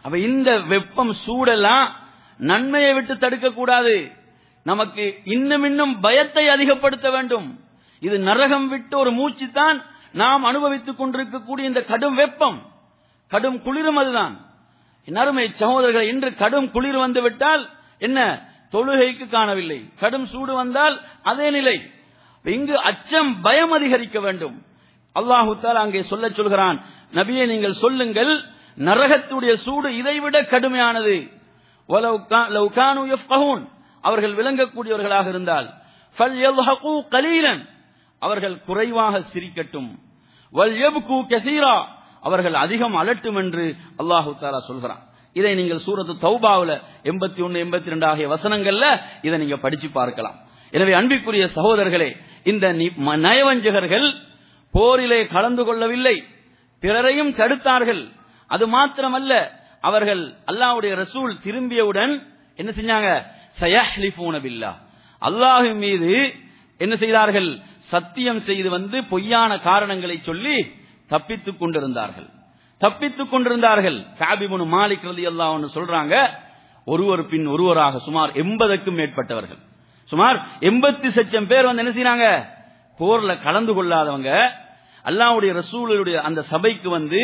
அப்ப இந்த வெப்பம் சூடெல்லாம் நன்மையை விட்டு தடுக்க கூடாது நமக்கு இன்னும் இன்னும் பயத்தை அதிகப்படுத்த வேண்டும் இது நரகம் விட்டு ஒரு மூச்சு தான் நாம் அனுபவித்துக் கொண்டிருக்கக்கூடிய இந்த கடும் வெப்பம் கடும் குளிரும் அதுதான் என் அருமை சகோதரர்கள் இன்று கடும் குளிர் வந்து விட்டால் என்ன தொழுகைக்கு காணவில்லை கடும் சூடு வந்தால் அதே நிலை இங்கு அச்சம் பயம் அதிகரிக்க வேண்டும் அல்லாஹு தாலா அங்கே சொல்ல சொல்கிறான் நபியை நீங்கள் சொல்லுங்கள் நரகத்துடைய சூடு இதைவிட கடுமையானது وَلَوْ كَا- لَوْ كَانُوا يَفْقَهُونَ. அவர்கள் விளங்கக்கூடியவர்களாக இருந்தால் فَلْيَضْحَكُوا قَلِيلًا. அவர்கள் குறைவாக சிரிக்கட்டும் وَلْيَبْكُوا كَثِيرًا. அவர்கள் அதிகம் அலட்டும் என்று அல்லாஹு தாலா சொல்கிறான் இதை நீங்கள் சூரத்து தௌபாவுல எண்பத்தி ஒன்னு எண்பத்தி ரெண்டு ஆகிய வசனங்கள்ல இதை நீங்க படிச்சு பார்க்கலாம் எனவே அன்பிற்குரிய சகோதரர்களே இந்த நி- ம- நயவஞ்சகர்கள் போரிலே கலந்து கொள்ளவில்லை பிறரையும் தடுத்தார்கள் அது மாத்திரமல்ல அவர்கள் அல்லாஹ்வுடைய ரசூல் திரும்பியவுடன் என்ன செஞ்சாங்க சயஹ்லிஃபூன பில்லாஹ் அல்லாஹ்வின் மீது என்ன செய்தார்கள் சத்தியம் செய்து வந்து பொய்யான காரணங்களை சொல்லி தப்பித்துக் கொண்டிருந்தார்கள் தப்பித்துக் கொண்டிருந்தார்கள் காபிபுனு மாலிக் ரலியல்லாஹு அன்ஹு சொல்றாங்க ஒருவர் பின் ஒருவராக சுமார் எண்பதுக்கும் மேற்பட்டவர்கள் சுமார் எண்பத்தி லட்சம் பேர் வந்து என்ன செய்றாங்க போர்ல கலந்து கொள்ளாதவங்க அல்லாஹ்வுடைய ரசூலுடைய அந்த சபைக்கு வந்து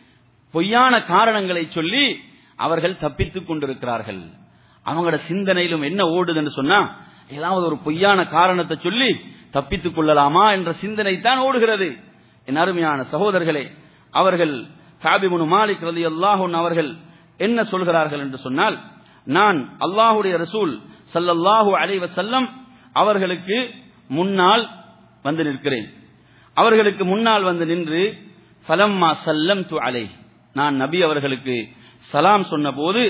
பொய்யான காரணங்களை சொல்லி அவர்கள் தப்பித்துக் கொண்டிருக்கிறார்கள் அவங்களோட சிந்தனையிலும் என்ன ஓடுதுன்னு சொன்னா ஏதாவது ஒரு பொய்யான காரணத்தை சொல்லி தப்பித்துக் கொள்ளலாமா என்ற சிந்தனை தான் ஓடுகிறது என் அருமையான சகோதரர்களே அவர்கள் காபிபுனு மாலிக் ரலி அவர்கள் என்ன சொல்கிறார்கள் என்று சொன்னால் நான் அல்லாஹுடைய ரசூல் ஸல்லல்லாஹு அலைஹி வஸல்லம் அவர்களுக்கு முன்னால் வந்து நிற்கிறேன் அவர்களுக்கு முன்னால் வந்து நின்று ஃபலம்மா சல்லம் து அலை நான் நபி அவர்களுக்கு சலாம் சொன்னபோது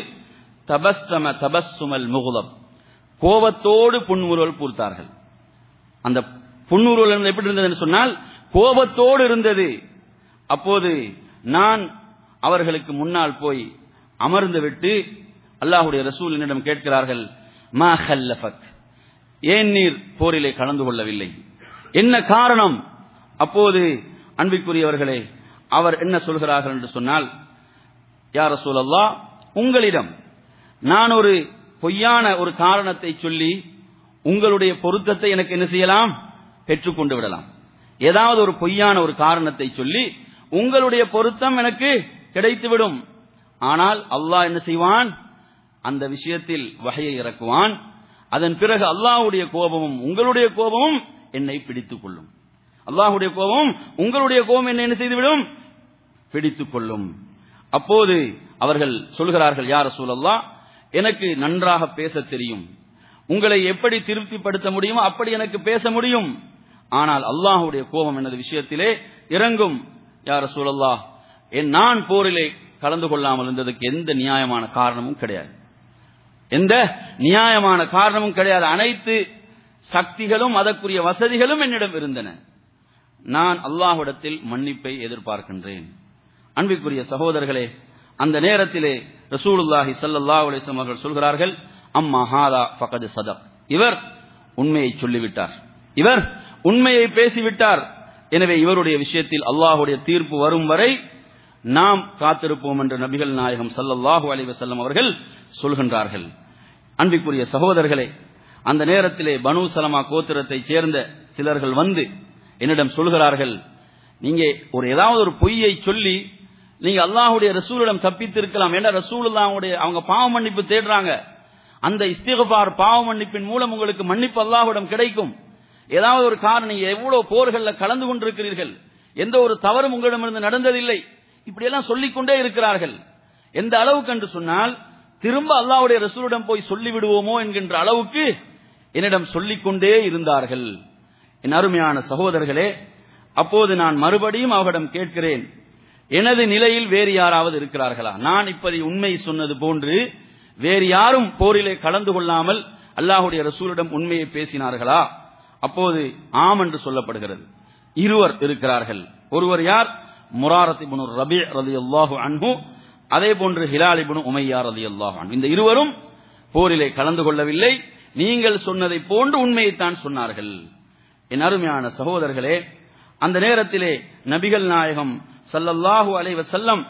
தபஸ்ஸம தபஸ்ஸுமல் முகுலம் கோபத்தோடு புன்முறுவல் பூர்த்தார்கள் அந்த புன்முறுவல் இருந்தது எப்படி இருந்ததுன்னு சொன்னால் கோபத்தோடு இருந்தது அப்போது நான் அவர்களுக்கு முன்னால் போய் அமர்ந்து விட்டு அல்லாஹுடைய ரசூல் என்னிடம் கேட்கிறார்கள் மா ஹல்லஃபக் ஏன் நீர் போரிலே கலந்து கொள்ளவில்லை என்ன காரணம் அப்போது அன்பிற்குரியவர்களே அவர் என்ன சொல்கிறார்கள் என்று சொன்னால் யார் ரசூலல்லா உங்களிடம் நான் ஒரு பொய்யான ஒரு காரணத்தை சொல்லி உங்களுடைய பொருத்தத்தை எனக்கு என்ன செய்யலாம் பெற்றுக்கொண்டு விடலாம் ஏதாவது ஒரு பொய்யான ஒரு காரணத்தை சொல்லி உங்களுடைய பொருத்தம் எனக்கு கிடைத்துவிடும் ஆனால் அல்லாஹ் என்ன செய்வான் அந்த விஷயத்தில் வகையை இறக்குவான் அதன் பிறகு அல்லாஹ்வுடைய கோபமும் உங்களுடைய கோபமும் என்னை பிடித்துக் கொள்ளும் அல்லாஹ்வுடைய கோபமும் உங்களுடைய கோபம் என்னை என்ன செய்துவிடும் பிடித்துக் கொள்ளும் அப்போது அவர்கள் சொல்கிறார்கள் யார் சூழல்லா எனக்கு நன்றாக பேச தெரியும் உங்களை எப்படி திருப்திப்படுத்த முடியுமோ அப்படி எனக்கு பேச முடியும் ஆனால் அல்லாஹ்வுடைய கோபம் எனது விஷயத்திலே இறங்கும் யார் சூழல்லா என் நான் போரிலே கலந்து கொள்ளாமல் இருந்ததுக்கு எந்த நியாயமான காரணமும் கிடையாது எந்த நியாயமான காரணமும் கிடையாது அனைத்து சக்திகளும் அதற்குரிய வசதிகளும் என்னிடம் இருந்தன நான் அல்லாஹ்விடத்தில் மன்னிப்பை எதிர்பார்க்கின்றேன் அன்பிற்குரிய சகோதரர்களே அந்த நேரத்திலே ரசூலுல்லாஹி ஸல்லல்லாஹு அலைஹி வஸல்லம் அவர்கள் சொல்கிறார்கள் அம்மா ஹாதா ஃபகத் சதக் இவர் உண்மையை சொல்லிவிட்டார் இவர் உண்மையை பேசிவிட்டார் எனவே இவருடைய விஷயத்தில் அல்லாஹ்வுடைய தீர்ப்பு வரும் வரை நாம் காத்திருப்போம் என்று நபிகள் நாயகம் ஸல்லல்லாஹு அலைஹி வஸல்லம் அவர்கள் சொல்கின்றார்கள் அன்பிற்குரிய சகோதரர்களே அந்த நேரத்திலே பனு சலமா கோத்திரத்தைச் சேர்ந்த சிலர்கள் வந்து என்னிடம் சொல்கிறார்கள் நீங்க ஒரு ஏதாவது ஒரு பொய்யை சொல்லி நீங்க அல்லாஹ்வுடைய ரசூலிடம் தப்பித்திருக்கலாம் ஏன்னா ரசூலுல்லாஹ்வுடைய அவங்க பாவ மன்னிப்பு தேடுறாங்க அந்த இஸ்திகபார் பாவ மன்னிப்பின் மூலம் உங்களுக்கு மன்னிப்பு அல்லாஹ்விடம் கிடைக்கும் ஏதாவது ஒரு காரணம் நீங்க எவ்வளவு போர்கள்ல கலந்து கொண்டிருக்கிறீர்கள் எந்த ஒரு தவறும் உங்களிடமிருந்து நடந்ததில்லை இப்படியெல்லாம் சொல்லிக்கொண்டே இருக்கிறார்கள் எந்த அளவுக்கு என்று சொன்னால் திரும்ப அல்லாஹ்வுடைய ரசூலிடம் போய் சொல்லி விடுவோமோ என்கின்ற அளவுக்கு என்னிடம் சொல்லிக்கொண்டே இருந்தார்கள் என் அருமையான சகோதரர்களே அப்போது நான் மறுபடியும் அவரிடம் கேட்கிறேன் எனது நிலையில் வேறு யாராவது இருக்கிறார்களா நான் இப்படி உண்மை சொன்னது போன்று வேறு யாரும் போரிலே கலந்து கொள்ளாமல் அல்லாஹுடைய ரசூலிடம் உண்மையை பேசினார்களா அப்போது ஆம் என்று சொல்லப்படுகிறது இருவர் இருக்கிறார்கள் ஒருவர் யார் முராரத் இப்னு ரபி ரலியல்லாஹு அன்ஹு அதே போன்று ஹிலால் இப்னு உமையா ரலியல்லாஹு அன்ஹு இந்த இருவரும் போரிலே கலந்து கொள்ளவில்லை நீங்கள் சொன்னதை போன்று உண்மையைத்தான் சொன்னார்கள் என் அருமையான சகோதரர்களே அந்த நேரத்திலே நபிகள் நாயகம் ஸல்லல்லாஹு அலைஹி வஸல்லம்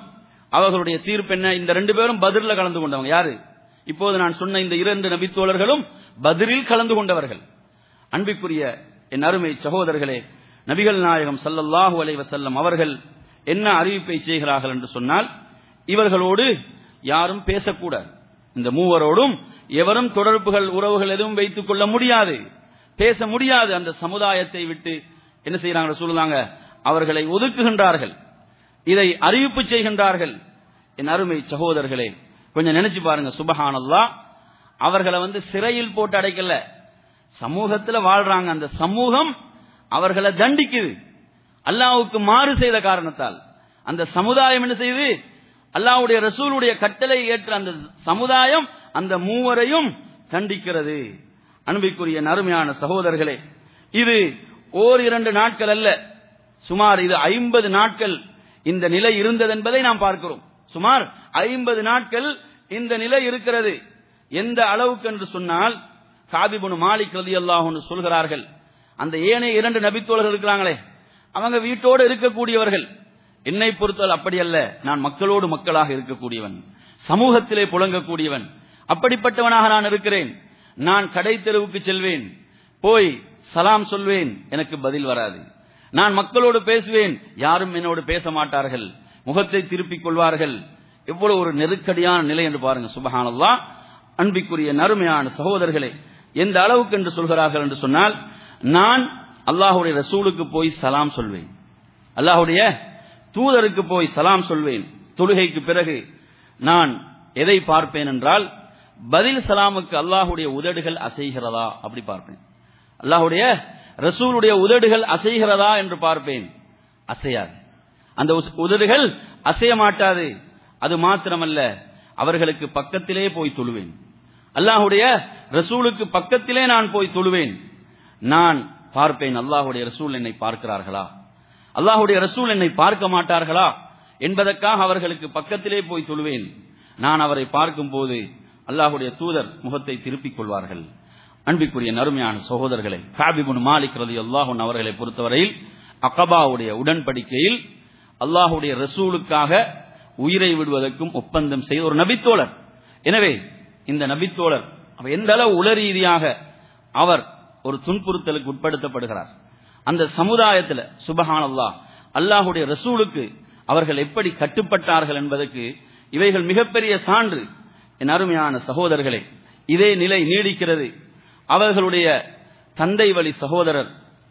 அவர்களுடைய தீர்ப்பு என்ன இந்த ரெண்டு பேரும் பதிரில் கலந்து கொண்டவங்க யாரு இப்போது நான் சொன்ன இந்த இரண்டு நபித்தோழர்களும் பதிரில் கலந்து கொண்டவர்கள் அன்பிற்குரிய என் அருமை சகோதரர்களே நபிகள் நாயகம் ஸல்லல்லாஹு அலைஹி வஸல்லம் அவர்கள் என்ன அறிவிப்பை செய்கிறார்கள் என்று சொன்னால் இவர்களோடு யாரும் பேசக்கூடாது இந்த மூவரோடும் எவரும் தொடர்புகள் உறவுகள் எதுவும் வைத்துக் கொள்ள முடியாது பேச முடியாது அந்த சமுதாயத்தை விட்டு என்ன செய்யறாங்க சொல்லுவாங்க அவர்களை ஒதுக்குகின்றார்கள் இதை அறிவிப்பு செய்கின்றார்கள் என் அருமை சகோதரர்களே கொஞ்சம் நினைச்சு பாருங்க சுபஹானல்லா அவர்களை வந்து சிறையில் போட்டு அடைக்கல சமூகத்துல வாழ்றாங்க அந்த சமூகம் அவர்களை தண்டிக்குது அல்லாஹ்வுக்கு மாறு செய்த காரணத்தால் அந்த சமுதாயம் என்ன செய்யுது அல்லாஹ்வுடைய ரசூலுடைய கட்டளை ஏற்ற அந்த சமுதாயம் அந்த மூவரையும் தண்டிக்கிறது அன்பிற்குரிய நறுமையான சகோதரர்களே இது ஓர் இரண்டு நாட்கள் அல்ல சுமார் இது ஐம்பது நாட்கள் இந்த நிலை இருந்தது என்பதை நாம் பார்க்கிறோம் சுமார் ஐம்பது நாட்கள் இந்த நிலை இருக்கிறது எந்த அளவுக்கு என்று சொன்னால் காபிபுன் மாலிக் ரதி அல்லாஹ் சொல்கிறார்கள் அந்த ஏனைய இரண்டு நபித்தோழர்கள் இருக்கிறாங்களே அவங்க வீட்டோடு இருக்கக்கூடியவர்கள் என்னை பொறுத்தவரை அப்படி அல்ல நான் மக்களோடு மக்களாக இருக்கக்கூடியவன் சமூகத்திலே புழங்கக்கூடியவன் அப்படிப்பட்டவனாக நான் இருக்கிறேன் நான் கடை தெருவுக்கு செல்வேன் போய் சலாம் சொல்வேன் எனக்கு பதில் வராது நான் மக்களோடு பேசுவேன் யாரும் என்னோடு பேச மாட்டார்கள் முகத்தை திருப்பிக் கொள்வார்கள் எவ்வளவு ஒரு நெருக்கடியான நிலை என்று பாருங்க சுபஹானல்லா அன்பிற்குரிய நறுமையான சகோதரர்களே எந்த அளவுக்கு என்று சொல்கிறார்கள் என்று சொன்னால் நான் அல்லாஹுடைய ரசூலுக்கு போய் சலாம் சொல்வேன் அல்லாஹுடைய தூதருக்கு போய் சலாம் சொல்வேன் தொழுகைக்கு பிறகு நான் எதை பார்ப்பேன் என்றால் பதில் சலாமுக்கு அல்லாஹுடைய உதடுகள் அசைகிறதா அப்படி பார்ப்பேன் அல்லாஹுடைய ரசூலுடைய உதடுகள் அசைகிறதா என்று பார்ப்பேன் அசையாது அந்த உஸ்- உதடுகள் அசைய மாட்டாது அது மாத்திரமல்ல அவர்களுக்கு பக்கத்திலே போய் தொழுவேன் அல்லாஹுடைய ரசூலுக்கு பக்கத்திலே நான் போய் தொழுவேன் நான் பார்ப்பேன் அல்லாஹுடைய ரசூல் என்னை பார்க்கிறார்களா அல்லாஹுடைய ரசூல் என்னை பார்க்க மாட்டார்களா என்பதற்காக அவர்களுக்கு பக்கத்திலே போய் தொழுவேன் நான் அவரை பார்க்கும் போது அல்லாஹுடைய தூதர் முகத்தை திருப்பிக் கொள்வார்கள் அன்பிற்குரிய நறுமையான சகோதரர்களை காபிபுன் மாலிக் ரதி அல்லாஹுன் அவர்களை பொறுத்தவரையில் அகபாவுடைய உடன்படிக்கையில் அல்லாஹுடைய ரசூலுக்காக உயிரை விடுவதற்கும் ஒப்பந்தம் செய்த ஒரு நபித்தோழர் எனவே இந்த நபித்தோழர் அவர் எந்த அளவு உள ரீதியாக அவர் ஒரு துன்புறுத்தலுக்கு உட்படுத்தப்படுகிறார் அந்த சமுதாயத்தில் சுபஹான் அல்லாஹ் அல்லாஹுடைய ரசூலுக்கு அவர்கள் எப்படி கட்டுப்பட்டார்கள் என்பதற்கு இவைகள் மிகப்பெரிய சான்று என் அருமையான சகோதரர்களே இதே நிலை நீடிக்கிறது அவர்களுடைய தந்தை வழி சகோதரர்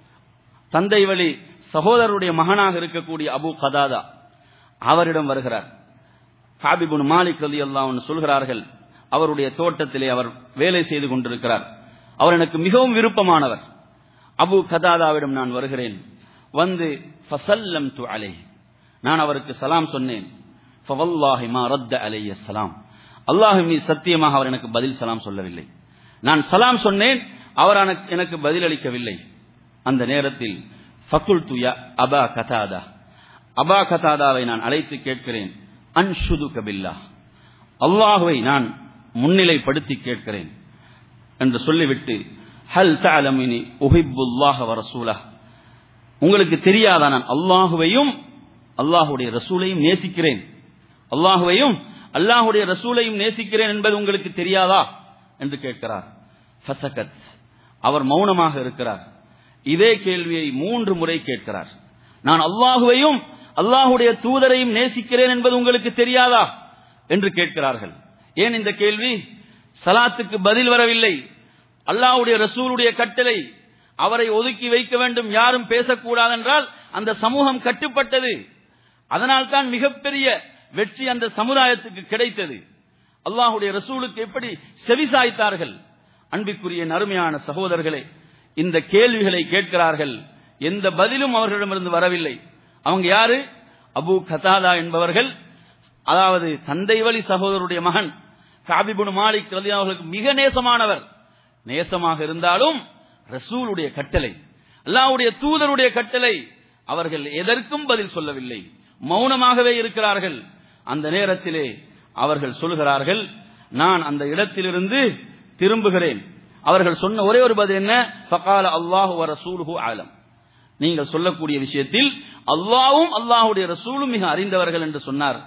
தந்தை வழி சகோதரருடைய மகனாக இருக்கக்கூடிய அபு கதாதா அவரிடம் வருகிறார் ஹாபிபுன் மாலிக் ரலி அல்லாஹ் சொல்கிறார்கள் அவருடைய தோட்டத்திலே அவர் வேலை செய்து கொண்டிருக்கிறார் அவர் எனக்கு மிகவும் விருப்பமானவர் அபு கதாதாவிடம் நான் வருகிறேன் வந்து ஃபசல்லம் து அலை நான் அவருக்கு சலாம் சொன்னேன் ஃபவல்லாஹி மா ரத்த அலைய சலாம் அல்லாஹ் மீ சத்தியமாக அவர் எனக்கு பதில் சலாம் சொல்லவில்லை நான் சலாம் சொன்னேன் அவர் எனக்கு- எனக்கு பதிலளிக்கவில்லை அந்த நேரத்தில் ஃபகுல் துயா அபா கதாதா அபா கதாதாவை நான் அழைத்து கேட்கிறேன் அன்ஷுது கபில்லா அல்லாஹுவை நான் முன்னிலைப்படுத்தி கேட்கிறேன் என்று சொல்லிவிட்டு ஹல் தஅலமினி உஹிப்புல்லாஹ வ ரசூலஹ் உங்களுக்கு தெரியாதா நான் அல்லாஹுவையும் அல்லாஹுடைய ரசூலையும் நேசிக்கிறேன் அல்லாஹுவையும் அல்லாஹுடைய ரசூலையும் நேசிக்கிறேன் என்பது உங்களுக்கு தெரியாதா என்று கேட்கிறார் ஃபசகத் அவர் மௌனமாக இருக்கிறார் இதே கேள்வியை மூன்று முறை கேட்கிறார் நான் அல்லாஹுவையும் அல்லாஹுடைய தூதரையும் நேசிக்கிறேன் என்பது உங்களுக்கு தெரியாதா என்று கேட்கிறார்கள் ஏன் இந்த கேள்வி சலாத்துக்கு பதில் வரவில்லை அல்லாஹ்வுடைய ரசூலுடைய கட்டளை அவரை ஒதுக்கி வைக்க வேண்டும் யாரும் பேசக்கூடாது என்றால் அந்த சமூகம் கட்டுப்பட்டது அதனால் தான் மிகப்பெரிய வெற்றி அந்த சமுதாயத்துக்கு கிடைத்தது அல்லாஹ்வுடைய ரசூலுக்கு எப்படி செவிசாய்த்தார்கள் அன்பிற்குரிய நறுமையான சகோதரர்களே இந்த கேள்விகளை கேட்கிறார்கள் எந்த பதிலும் அவர்களிடமிருந்து வரவில்லை அவங்க யாரு அபு கதாதா என்பவர்கள் அதாவது தந்தை வழி சகோதரருடைய மகன் காபிபுன் மாலிக் ரலி அவர்களுக்கு மிக நேசமானவர் நேசமாக இருந்தாலும் ரசூலுடைய கட்டளை அல்லாஹ்வுடைய தூதருடைய கட்டளை அவர்கள் எதற்கும் பதில் சொல்லவில்லை மௌனமாகவே இருக்கிறார்கள் அந்த நேரத்திலே அவர்கள் சொல்கிறார்கள் நான் அந்த இடத்திலிருந்து திரும்புகிறேன் அவர்கள் சொன்ன ஒரே ஒரு பதில் என்ன ஃபகால அல்லாஹு வ ரசூலுஹு ஆலம் நீங்கள் சொல்லக்கூடிய விஷயத்தில் அல்லாவும் அல்லாஹுடைய ரசூலும் மிக அறிந்தவர்கள் என்று சொன்னார்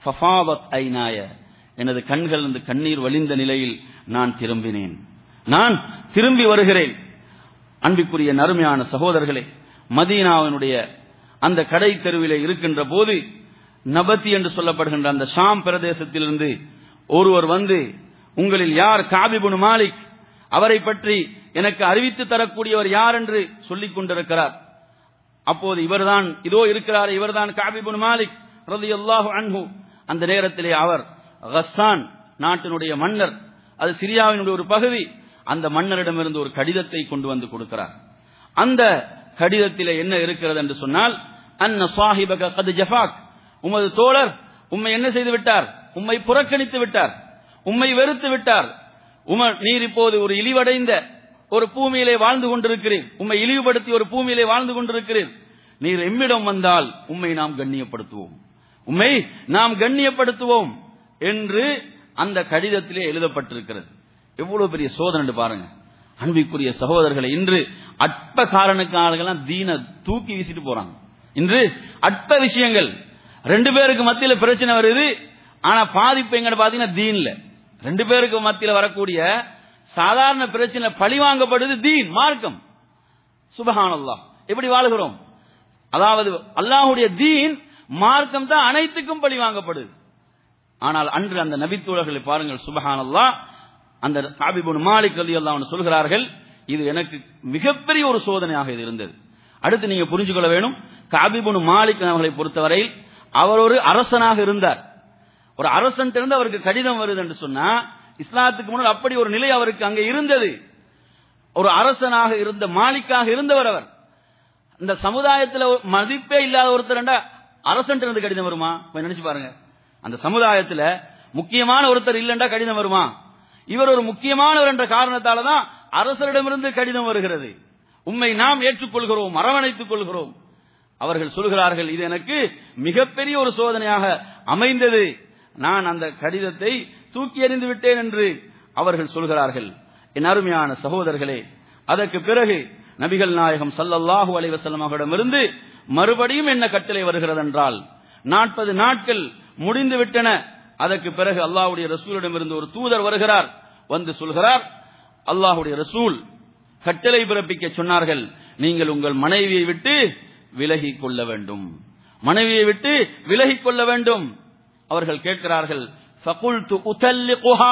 ஃபஃபாவத் ஐநாய எனது கண்கள் இருந்து கண்ணீர் வழிந்த நிலையில் நான் திரும்பினேன் நான் திரும்பி வருகிறேன் அன்பிற்குரிய நறுமையான சகோதரர்களே மதீனாவினுடைய அந்த கடை தெருவிலே இருக்கின்ற போது நபத்தி என்று சொல்லப்படுகின்ற அந்த ஷாம் பிரதேசத்திலிருந்து ஒருவர் வந்து உங்களில் யார் காபிபுன் மாலிக் அவரை பற்றி எனக்கு அறிவித்து தரக்கூடியவர் யார் என்று சொல்லிக் கொண்டிருக்கிறார் அப்போது இவர்தான் இதோ இருக்கிறார் இவர்தான் காபிபுன் மாலிக் ரலியல்லாஹு அன்ஹு அந்த நேரத்திலே அவர் கஸ்ஸான் நாட்டினுடைய மன்னர் அது சிரியாவினுடைய ஒரு பகுதி அந்த மன்னரிடமிருந்து ஒரு கடிதத்தை கொண்டு வந்து கொடுக்கிறார் அந்த கடிதத்திலே என்ன இருக்கிறது என்று சொன்னால் அன்ன சாஹிபக கது ஜஃபாக் உமது தோழர் உம்மை என்ன செய்து விட்டார் உம்மை புறக்கணித்து விட்டார் உம்மை வெறுத்து விட்டார் உமர் நீர் இப்போது ஒரு இழிவடைந்த ஒரு பூமியிலே வாழ்ந்து கொண்டிருக்கிறீர் உம்மை இழிவுபடுத்தி ஒரு பூமியிலே வாழ்ந்து கொண்டிருக்கிறீர் நீர் எம்மிடம் வந்தால் உம்மை நாம் கண்ணியப்படுத்துவோம் உம்மை நாம் கண்ணியப்படுத்துவோம் என்று அந்த கடிதத்திலே எழுதப்பட்டிருக்கிறது எவ்வளவு பெரிய சோதனை பாருங்க அன்பிற்குரிய சகோதரர்களை இன்று அற்ப காரணக்காரர்கள்லாம் தீன தூக்கி வீசிட்டு போறாங்க இன்று அற்ப விஷயங்கள் ரெண்டு பேருக்கு மத்தியில பிரச்சனை வருது ஆனா பாதிப்பு எங்கன்னு பாத்தீங்கன்னா தீன்ல ரெண்டு பேருக்கு மத்தியில வரக்கூடிய சாதாரண பிரச்சனை பழி வாங்கப்படுது தீன் மார்க்கம் சுபஹானல்லாஹ் எப்படி வாழுகிறோம் அதாவது அல்லாஹ்வுடைய தீன் மார்க்கம் தான் அனைத்துக்கும் பழி வாங்கப்படுது ஆனால் அன்று அந்த நபித்தோழர்களை பாருங்கள் சுபஹானல்லாஹ் அந்த காபிபுன் மாலிக் ரலி அல்லாஹ் சொல்கிறார்கள் இது எனக்கு மிகப்பெரிய ஒரு சோதனையாக இது இருந்தது அடுத்து நீங்க புரிஞ்சுக்கொள்ள வேணும் காபிபுன் மாலிக் அவர்களை பொறுத்தவரையில் அவர் ஒரு அரசனாக இருந்தார் ஒரு அரசன் இருந்து அவருக்கு கடிதம் வருது என்று சொன்னா இஸ்லாத்துக்கு முன்னால் அப்படி ஒரு நிலை அவருக்கு அங்கே இருந்தது ஒரு அரசனாக இருந்த மாலிக்காக இருந்தவர் அவர் இந்த சமுதாயத்தில் மதிப்பே இல்லாத ஒருத்தர் அரசன் இருந்து கடிதம் வருமா கொஞ்சம் நினைச்சு பாருங்க அந்த சமுதாயத்துல முக்கியமான ஒருத்தர் இல்லைண்டா கடிதம் வருமா இவர் ஒரு முக்கியமானவர் என்ற காரணத்தால தான் அரசரிடமிருந்து கடிதம் வருகிறது உண்மை நாம் ஏற்றுக்கொள்கிறோம் அரவணைத்துக் கொள்கிறோம் அவர்கள் சொல்கிறார்கள் இது எனக்கு மிகப்பெரிய ஒரு சோதனையாக அமைந்தது நான் அந்த கடிதத்தை தூக்கி எறிந்து விட்டேன் என்று அவர்கள் சொல்கிறார்கள் என் அருமையான சகோதரர்களே அதற்கு பிறகு நபிகள் நாயகம் சல்லல்லாஹு அலைவசல்லம் அவர்களிடமிருந்து மறுபடியும் என்ன கட்டளை வருகிறது என்றால் நாற்பது நாட்கள் முடிந்து விட்டன அதற்கு பிறகு அல்லாஹ்வுடைய ரசூலிடமிருந்து ஒரு தூதர் வருகிறார் வந்து சொல்கிறார் அல்லாஹ்வுடைய ரசூல் கட்டளை பிறப்பிக்க சொன்னார்கள் நீங்கள் உங்கள் மனைவியை விட்டு விலகி கொள்ள வேண்டும் மனைவியை விட்டு விலகி கொள்ள வேண்டும் அவர்கள் கேட்கிறார்கள் ஃபகுல்து உதல்லிகுஹா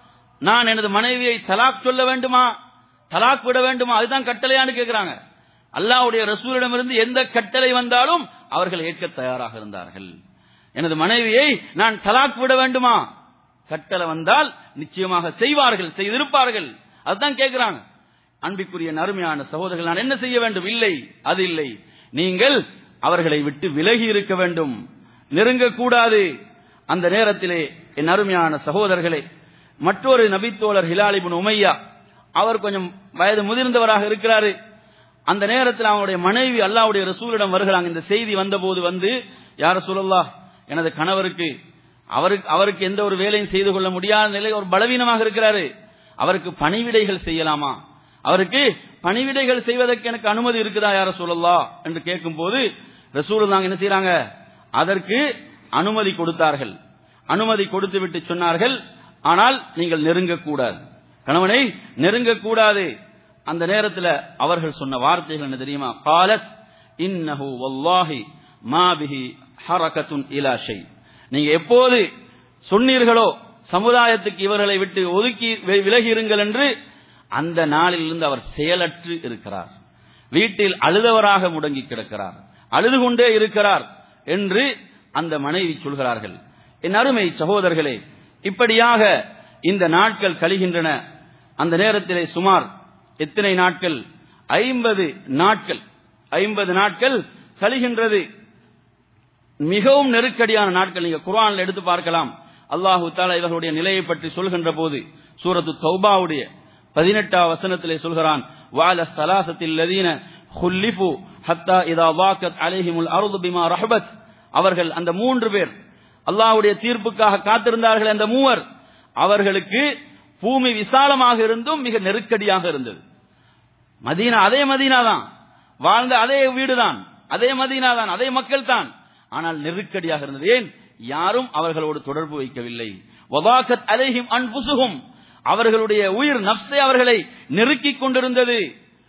நான் எனது மனைவியை தலாக் சொல்ல வேண்டுமா தலாக் விட வேண்டுமா அதுதான் கட்டளையான்னு கேட்கிறாங்க அல்லாஹ்வுடைய ரசூலிடமிருந்து எந்த கட்டளை வந்தாலும் அவர்கள் ஏற்க தயாராக இருந்தார்கள் எனது மனைவியை நான் தலாக் விட வேண்டுமா கட்டளை வந்தால் நிச்சயமாக செய்வார்கள் செய்திருப்பார்கள் அதுதான் கேட்கிறாங்க அன்பிற்குரிய நறுமையான சகோதரர்கள் நான் என்ன செய்ய வேண்டும் இல்லை அது இல்லை நீங்கள் அவர்களை விட்டு விலகி இருக்க வேண்டும் நெருங்கக்கூடாது அந்த நேரத்திலே என் அருமையான சகோதரர்களே மற்றொரு நபித்தோழர் ஹிலாலிபின் உமையா அவர் கொஞ்சம் வயது முதிர்ந்தவராக இருக்கிறாரு அந்த நேரத்தில் அவனுடைய மனைவி அல்லாவுடைய ரசூலிடம் வருகிறாங்க இந்த செய்தி வந்தபோது வந்து யார சொல்லல்லா எனது கணவருக்கு அவருக்கு அவருக்கு எந்த ஒரு வேலையும் செய்து கொள்ள முடியாத நிலை ஒரு பலவீனமாக இருக்கிறாரு அவருக்கு பணிவிடைகள் செய்யலாமா அவருக்கு பணிவிடைகள் செய்வதற்கு எனக்கு அனுமதி இருக்குதா யார சொல்லல்லா என்று கேட்கும் போது ரசூல் தாங்க என்ன செய்யறாங்க அதற்கு அனுமதி கொடுத்தார்கள் அனுமதி கொடுத்து விட்டு சொன்னார்கள் ஆனால் நீங்கள் நெருங்கக்கூடாது கணவனை நெருங்கக்கூடாது அந்த நேரத்தில் அவர்கள் சொன்ன வார்த்தைகள் என்ன தெரியுமா காலத் இன்னஹு வல்லாஹி மாபிஹி ஹரகத்துன் இலா ஷை நீங்க எப்போது சொன்னீர்களோ சமுதாயத்துக்கு இவர்களை விட்டு ஒதுக்கி விலகி இருங்கள் என்று அந்த நாளிலிருந்து அவர் செயலற்று இருக்கிறார் வீட்டில் அழுதவராக முடங்கி கிடக்கிறார் அழுது கொண்டே இருக்கிறார் என்று அந்த மனைவி சொல்கிறார்கள் என் அருமை சகோதரர்களே இப்படியாக இந்த நாட்கள் கழிகின்றன அந்த நேரத்திலே சுமார் எத்தனை நாட்கள் ஐம்பது நாட்கள் ஐம்பது நாட்கள் கழிகின்றது மிகவும் நெருக்கடியான நாட்கள் நீங்க குரான்ல எடுத்து பார்க்கலாம் அல்லாஹு தாலா இவர்களுடைய நிலையை பற்றி சொல்கின்ற போது சூரத்து தௌபாவுடைய பதினெட்டாம் வசனத்திலே சொல்கிறான் வால சலாசத்தில் லதீன ஹுல்லிஃபு ஹத்தா இதா வாக்கத் அலைஹிமுல் அருது பிமா ரஹபத் அவர்கள் அந்த மூன்று பேர் அல்லாஹ்வுடைய தீர்ப்புக்காக காத்திருந்தார்கள் அந்த மூவர் அவர்களுக்கு பூமி விசாலமாக இருந்தும் மிக நெருக்கடியாக இருந்தது மதீனா அதே மதீனா தான் வாழ்ந்த அதே வீடுதான் அதே மதீனா தான் அதே மக்கள் தான் ஆனால் நெருக்கடியாக இருந்தது ஏன் யாரும் அவர்களோடு தொடர்பு வைக்கவில்லை வபாக்கத் அலைஹிம் அன்புசுகும் அவர்களுடைய உயிர் நப்சை அவர்களை நெருக்கிக் கொண்டிருந்தது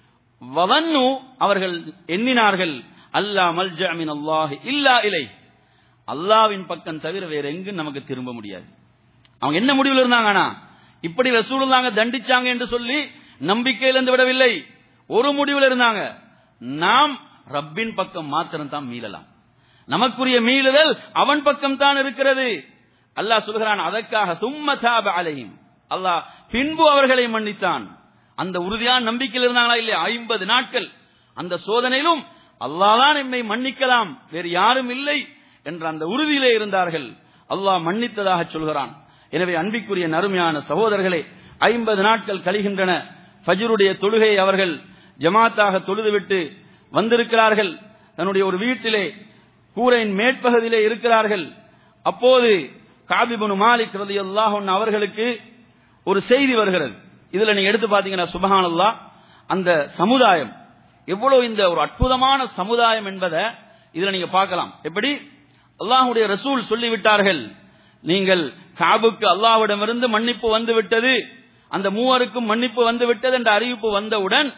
வவன்னு அவர்கள் எண்ணினார்கள் அல்லா மல்ஜா மின் அல்லாஹ் இல்லா இலை அல்லாவின் பக்கம் தவிர வேற எங்கும் நமக்கு திரும்ப முடியாது அவங்க என்ன முடிவில் இருந்தாங்கன்னா இப்படி ரசூலுல்லாங்க தண்டிச்சாங்க என்று சொல்லி நம்பிக்கையிலிருந்து விடவில்லை ஒரு முடிவில் இருந்தாங்க நாம் ரப்பின் பக்கம் மாத்திரம் தான் மீளலாம் நமக்குரிய மீளுதல் அவன் பக்கம் தான் இருக்கிறது அல்லாஹ் சொல்கிறான் அதற்காக சும்ம தாப அலையும் அல்லாஹ் பின்பு அவர்களை மன்னித்தான் அந்த உறுதியான நம்பிக்கையில் இருந்தாங்களா இல்லையா ஐம்பது நாட்கள் அந்த சோதனையிலும் அல்லாஹ் தான் என்னை மன்னிக்கலாம் வேறு யாரும் இல்லை என்ற அந்த உறுதியிலே இருந்தார்கள் அல்லாஹ் மன்னித்ததாக சொல்கிறான் எனவே அன்பிக்குரிய நறுமையான சகோதரர்களே ஐம்பது நாட்கள் கழிகின்றன ஃபஜ்ருடைய தொழுகை அவர்கள் ஜமாத்தாக தொழுதுவிட்டு வந்திருக்கிறார்கள் தன்னுடைய ஒரு வீட்டிலே கூரையின் மேற்பகுதியிலே இருக்கிறார்கள் அப்போது காபிபுனு மாலிக் ரலியல்லாஹு அன்ஹு அவர்களுக்கு ஒரு செய்தி வருகிறது இதுல நீங்க எடுத்து பாத்தீங்கன்னா சுபஹானல்லாஹ் அந்த சமுதாயம் எவ்வளவு இந்த ஒரு அற்புதமான சமுதாயம் என்பதை இதுல நீங்க பார்க்கலாம் எப்படி அல்லாஹ்வுடைய ரசூல் சொல்லிவிட்டார்கள் நீங்கள் காபுக்கு அல்லாஹ்விடமிருந்து மன்னிப்பு வந்து விட்டது அந்த மூவருக்கும் மன்னிப்பு வந்து விட்டது என்ற அறிவிப்பு வந்தவுடன்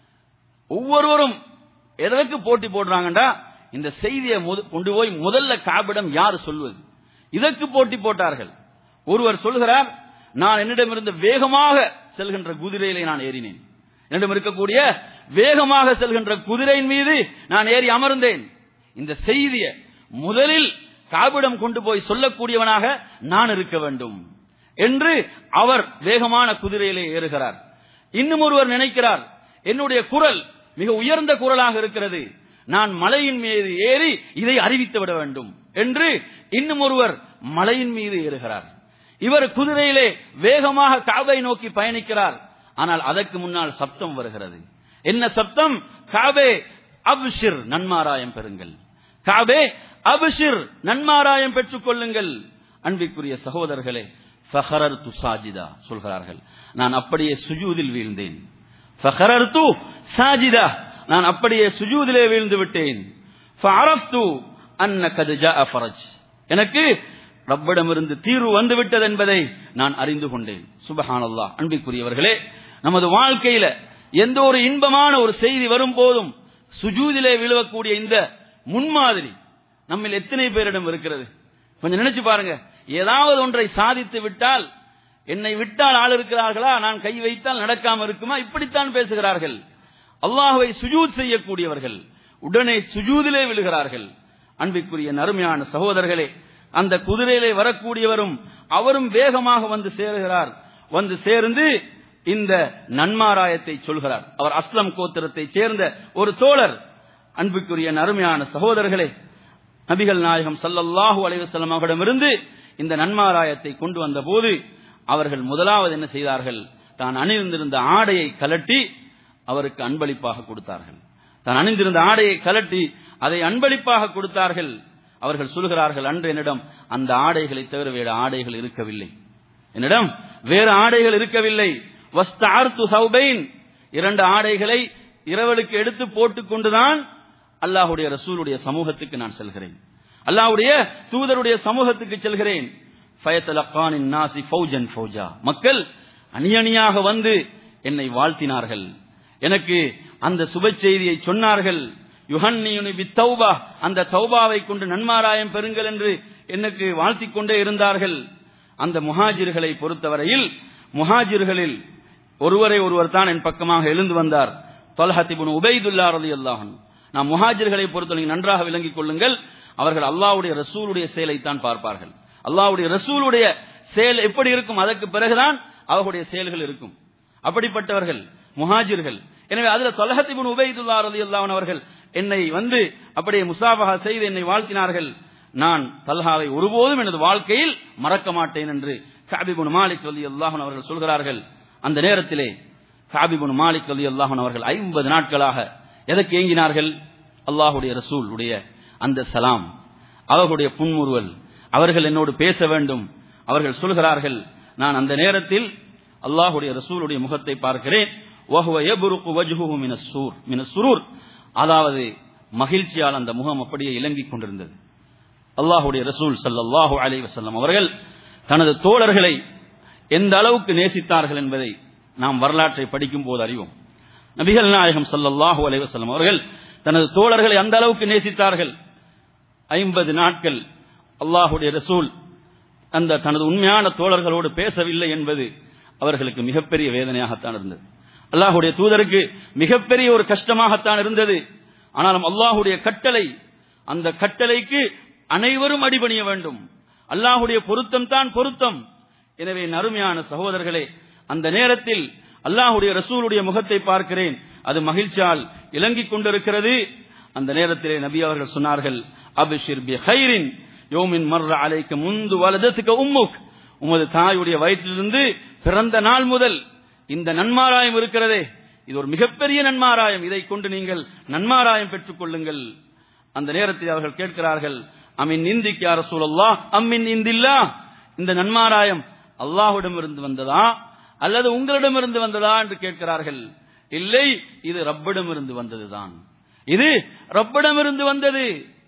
ஒவ்வொருவரும் எதற்கு போட்டி போடுறாங்கடா இந்த செய்தியை முத- கொண்டு போய் முதல்ல காபிடம் யார் சொல்வது இதற்கு போட்டி போட்டார்கள் ஒருவர் சொல்கிறார் நான் என்னிடமிருந்து வேகமாக செல்கின்ற குதிரையிலே நான் ஏறினேன் என்னிடம் இருக்கக்கூடிய வேகமாக செல்கின்ற குதிரையின் மீது நான் ஏறி அமர்ந்தேன் இந்த செய்தியை முதலில் காபிடம் கொண்டு போய் சொல்லக்கூடியவனாக நான் இருக்க வேண்டும் என்று அவர் வேகமான குதிரையிலே ஏறுகிறார் இன்னும் ஒருவர் நினைக்கிறார் என்னுடைய குரல் மிக உயர்ந்த குரலாக இருக்கிறது நான் மலையின் மீது ஏறி இதை அறிவித்து விட வேண்டும் என்று இன்னும் ஒருவர் மலையின் மீது ஏறுகிறார் இவர் குதிரையிலே வேகமாக காபை நோக்கி பயணிக்கிறார் ஆனால் அதற்கு முன்னால் சப்தம் வருகிறது என்ன சப்தம் காபே அப்ஷிர் நன்மாராயம் பெறுங்கள் காபே அபிஷிர் நன்மாராயம் பெற்றுக் கொள்ளுங்கள் அன்பிற்குரிய சகோதரர்களே ஃபஹரர் சாஜிதா சொல்கிறார்கள் நான் அப்படியே சுஜூதில் வீழ்ந்தேன் ஃபஹரர் து சாஜிதா நான் அப்படியே சுஜூதிலே வீழ்ந்து விட்டேன் ஃபஅரஃப்து அன்ன கத் ஜாஅ ஃபரஜ் எனக்கு ரப்பிடமிருந்து தீர்வு வந்து விட்டது என்பதை நான் அறிந்து கொண்டேன் சுபஹானல்லாஹ் அன்பிற்குரியவர்களே நமது வாழ்க்கையில எந்த ஒரு இன்பமான ஒரு செய்தி வரும் போதும் சுஜூதிலே விழுவக்கூடிய இந்த முன்மாதிரி நம்மில் எத்தனை பேரிடம் இருக்கிறது கொஞ்சம் நினைச்சு பாருங்க ஏதாவது ஒன்றை சாதித்து விட்டால் என்னை விட்டால் ஆள் இருக்கிறார்களா நான் கை வைத்தால் நடக்காம இருக்குமா இப்படித்தான் பேசுகிறார்கள் அல்லாஹுவை சுஜூத் செய்யக்கூடியவர்கள் உடனே சுஜூதிலே விழுகிறார்கள் அன்பிற்குரிய நறுமையான சகோதரர்களே அந்த குதிரையிலே வரக்கூடியவரும் அவரும் வேகமாக வந்து சேருகிறார் வந்து சேர்ந்து இந்த நன்மாராயத்தை சொல்கிறார் அவர் அஸ்லம் கோத்திரத்தை சேர்ந்த ஒரு தோழர் அன்புக்குரிய நறுமையான சகோதரர்களே நபிகள் நாயகம் ஸல்லல்லாஹு அலைஹி வஸல்லம் அவரிடமிருந்து இந்த நன்மாராயத்தை கொண்டு வந்த போது அவர்கள் முதலாவது என்ன செய்தார்கள் தான் அணிந்திருந்த ஆடையை கலட்டி அவருக்கு அன்பளிப்பாக கொடுத்தார்கள் தான் அணிந்திருந்த ஆடையை கலட்டி அதை அன்பளிப்பாக கொடுத்தார்கள் அவர்கள் சொல்கிறார்கள் அன்று என்னிடம் அந்த ஆடைகளை தவிர வேறு ஆடைகள் இருக்கவில்லை என்னிடம் வேறு ஆடைகள் இருக்கவில்லை வஸ்தார்த்து சௌபைன் இரண்டு ஆடைகளை இரவலுக்கு எடுத்து போட்டுக் கொண்டுதான் அல்லாஹுடைய ரசூலுடைய சமூகத்துக்கு நான் செல்கிறேன் அல்லாஹ்வுடைய தூதருடைய சமூகத்துக்கு செல்கிறேன் ஃபயத்தலக்கானின் நாசி ஃபௌஜன் ஃபௌஜா மக்கள் அணி அணியாக வந்து என்னை வாழ்த்தினார்கள் எனக்கு அந்த சுப செய்தியை சொன்னார்கள் யுஹன்னியுனி வித்தௌபா அந்த தௌபாவை கொண்டு நன்மாராயம் பெறுங்கள் என்று எனக்கு வாழ்த்திக் கொண்டே இருந்தார்கள் அந்த முஹாஜிர்களை பொறுத்தவரையில் முஹாஜிர்களில் ஒருவரை ஒருவர் தான் என் பக்கமாக எழுந்து வந்தார் தொல்ஹத்திபுன் உபைதுல்லா ரதி அல்லாஹன் நாம் முஹாஜிர்களை பொறுத்தவரை நன்றாக விளங்கிக் கொள்ளுங்கள் அவர்கள் அல்லாஹ்வுடைய ரசூலுடைய செயலைத்தான் பார்ப்பார்கள் அல்லாஹ்வுடைய ரசூலுடைய செயல் எப்படி இருக்கும் அதற்கு பிறகுதான் அவர்களுடைய செயல்கள் இருக்கும் அப்படிப்பட்டவர்கள் முஹாஜிர்கள் எனவே அதுல தொலஹத்திபுன் உபைதுல்லா ரதி அல்லாஹன் அவர்கள் என்னை வந்து அப்படியே முசாபகா செய்து என்னை வாழ்த்தினார்கள் நான் தல்ஹாவை ஒருபோதும் எனது வாழ்க்கையில் மறக்க மாட்டேன் என்று காபிபுன் மாலிக் ரலி அல்லாஹன் அவர்கள் சொல்கிறார்கள் அந்த நேரத்திலே காபிபுன் மாலிக் ரலி அல்லாஹன் அவர்கள் ஐம்பது நாட்களாக எதற்கு ஏங்கினார்கள் அல்லாஹுடைய ரசூல் உடைய அந்த சலாம் அவர்களுடைய புன்முறுவல் அவர்கள் என்னோடு பேச வேண்டும் அவர்கள் சொல்கிறார்கள் நான் அந்த நேரத்தில் அல்லாஹுடைய ரசூலுடைய முகத்தை பார்க்கிறேன் வஹுவ யபுருக்கு வஜ்ஹுஹு மினஸ் சூர் மினஸ் சுரூர் அதாவது மகிழ்ச்சியால் அந்த முகம் அப்படியே இலங்கிக் கொண்டிருந்தது அல்லாஹுடைய ரசூல் ஸல்லல்லாஹு அலைஹி வஸல்லம் அவர்கள் தனது தோழர்களை எந்த அளவுக்கு நேசித்தார்கள் என்பதை நாம் வரலாற்றை படிக்கும் போது அறிவோம் நபிகள் நாயகம் ஸல்லல்லாஹு அலைஹி வஸல்லம் அவர்கள் தனது தோழர்களை அந்த அளவுக்கு நேசித்தார்கள் ஐம்பது நாட்கள் அல்லாஹுடைய ரசூல் அந்த தனது உண்மையான தோழர்களோடு பேசவில்லை என்பது அவர்களுக்கு மிகப்பெரிய வேதனையாகத்தான் இருந்தது அல்லாஹுடைய தூதருக்கு மிகப்பெரிய ஒரு கஷ்டமாகத்தான் இருந்தது ஆனாலும் அல்லாஹுடைய கட்டளை அந்த கட்டளைக்கு அனைவரும் அடிபணிய வேண்டும் அல்லாஹுடைய பொருத்தம் தான் பொருத்தம் எனவே நறுமையான சகோதரர்களே அந்த நேரத்தில் அல்லாஹுடைய ரசூலுடைய முகத்தை பார்க்கிறேன் அது மகிழ்ச்சியால் இலங்கிக் கொண்டிருக்கிறது அந்த நேரத்திலே நபி அவர்கள் சொன்னார்கள் அபிஷிர் பி ஹைரின் யோமின் மர்ற அலைக்க முந்து வலதத்துக்கு உம்முக் உமது தாயுடைய வயிற்றிலிருந்து பிறந்த நாள் முதல் இந்த நன்மாராயம் இருக்கிறதே இது ஒரு மிகப்பெரிய நன்மாராயம் இதை கொண்டு நீங்கள் நன்மாராயம் பெற்றுக் கொள்ளுங்கள் அந்த நேரத்தில் அவர்கள் கேட்கிறார்கள் அமின் இந்திக்கு அரசூலல்லா அம்மின் இந்தில்லா இந்த நன்மாராயம் அல்லாஹ்விடமிருந்து வந்ததா அல்லது உங்களிடமிருந்து வந்ததா என்று கேட்கிறார்கள் இல்லை இது ரப்பிடமிருந்து வந்ததுதான் இது ரப்பிடமிருந்து வந்தது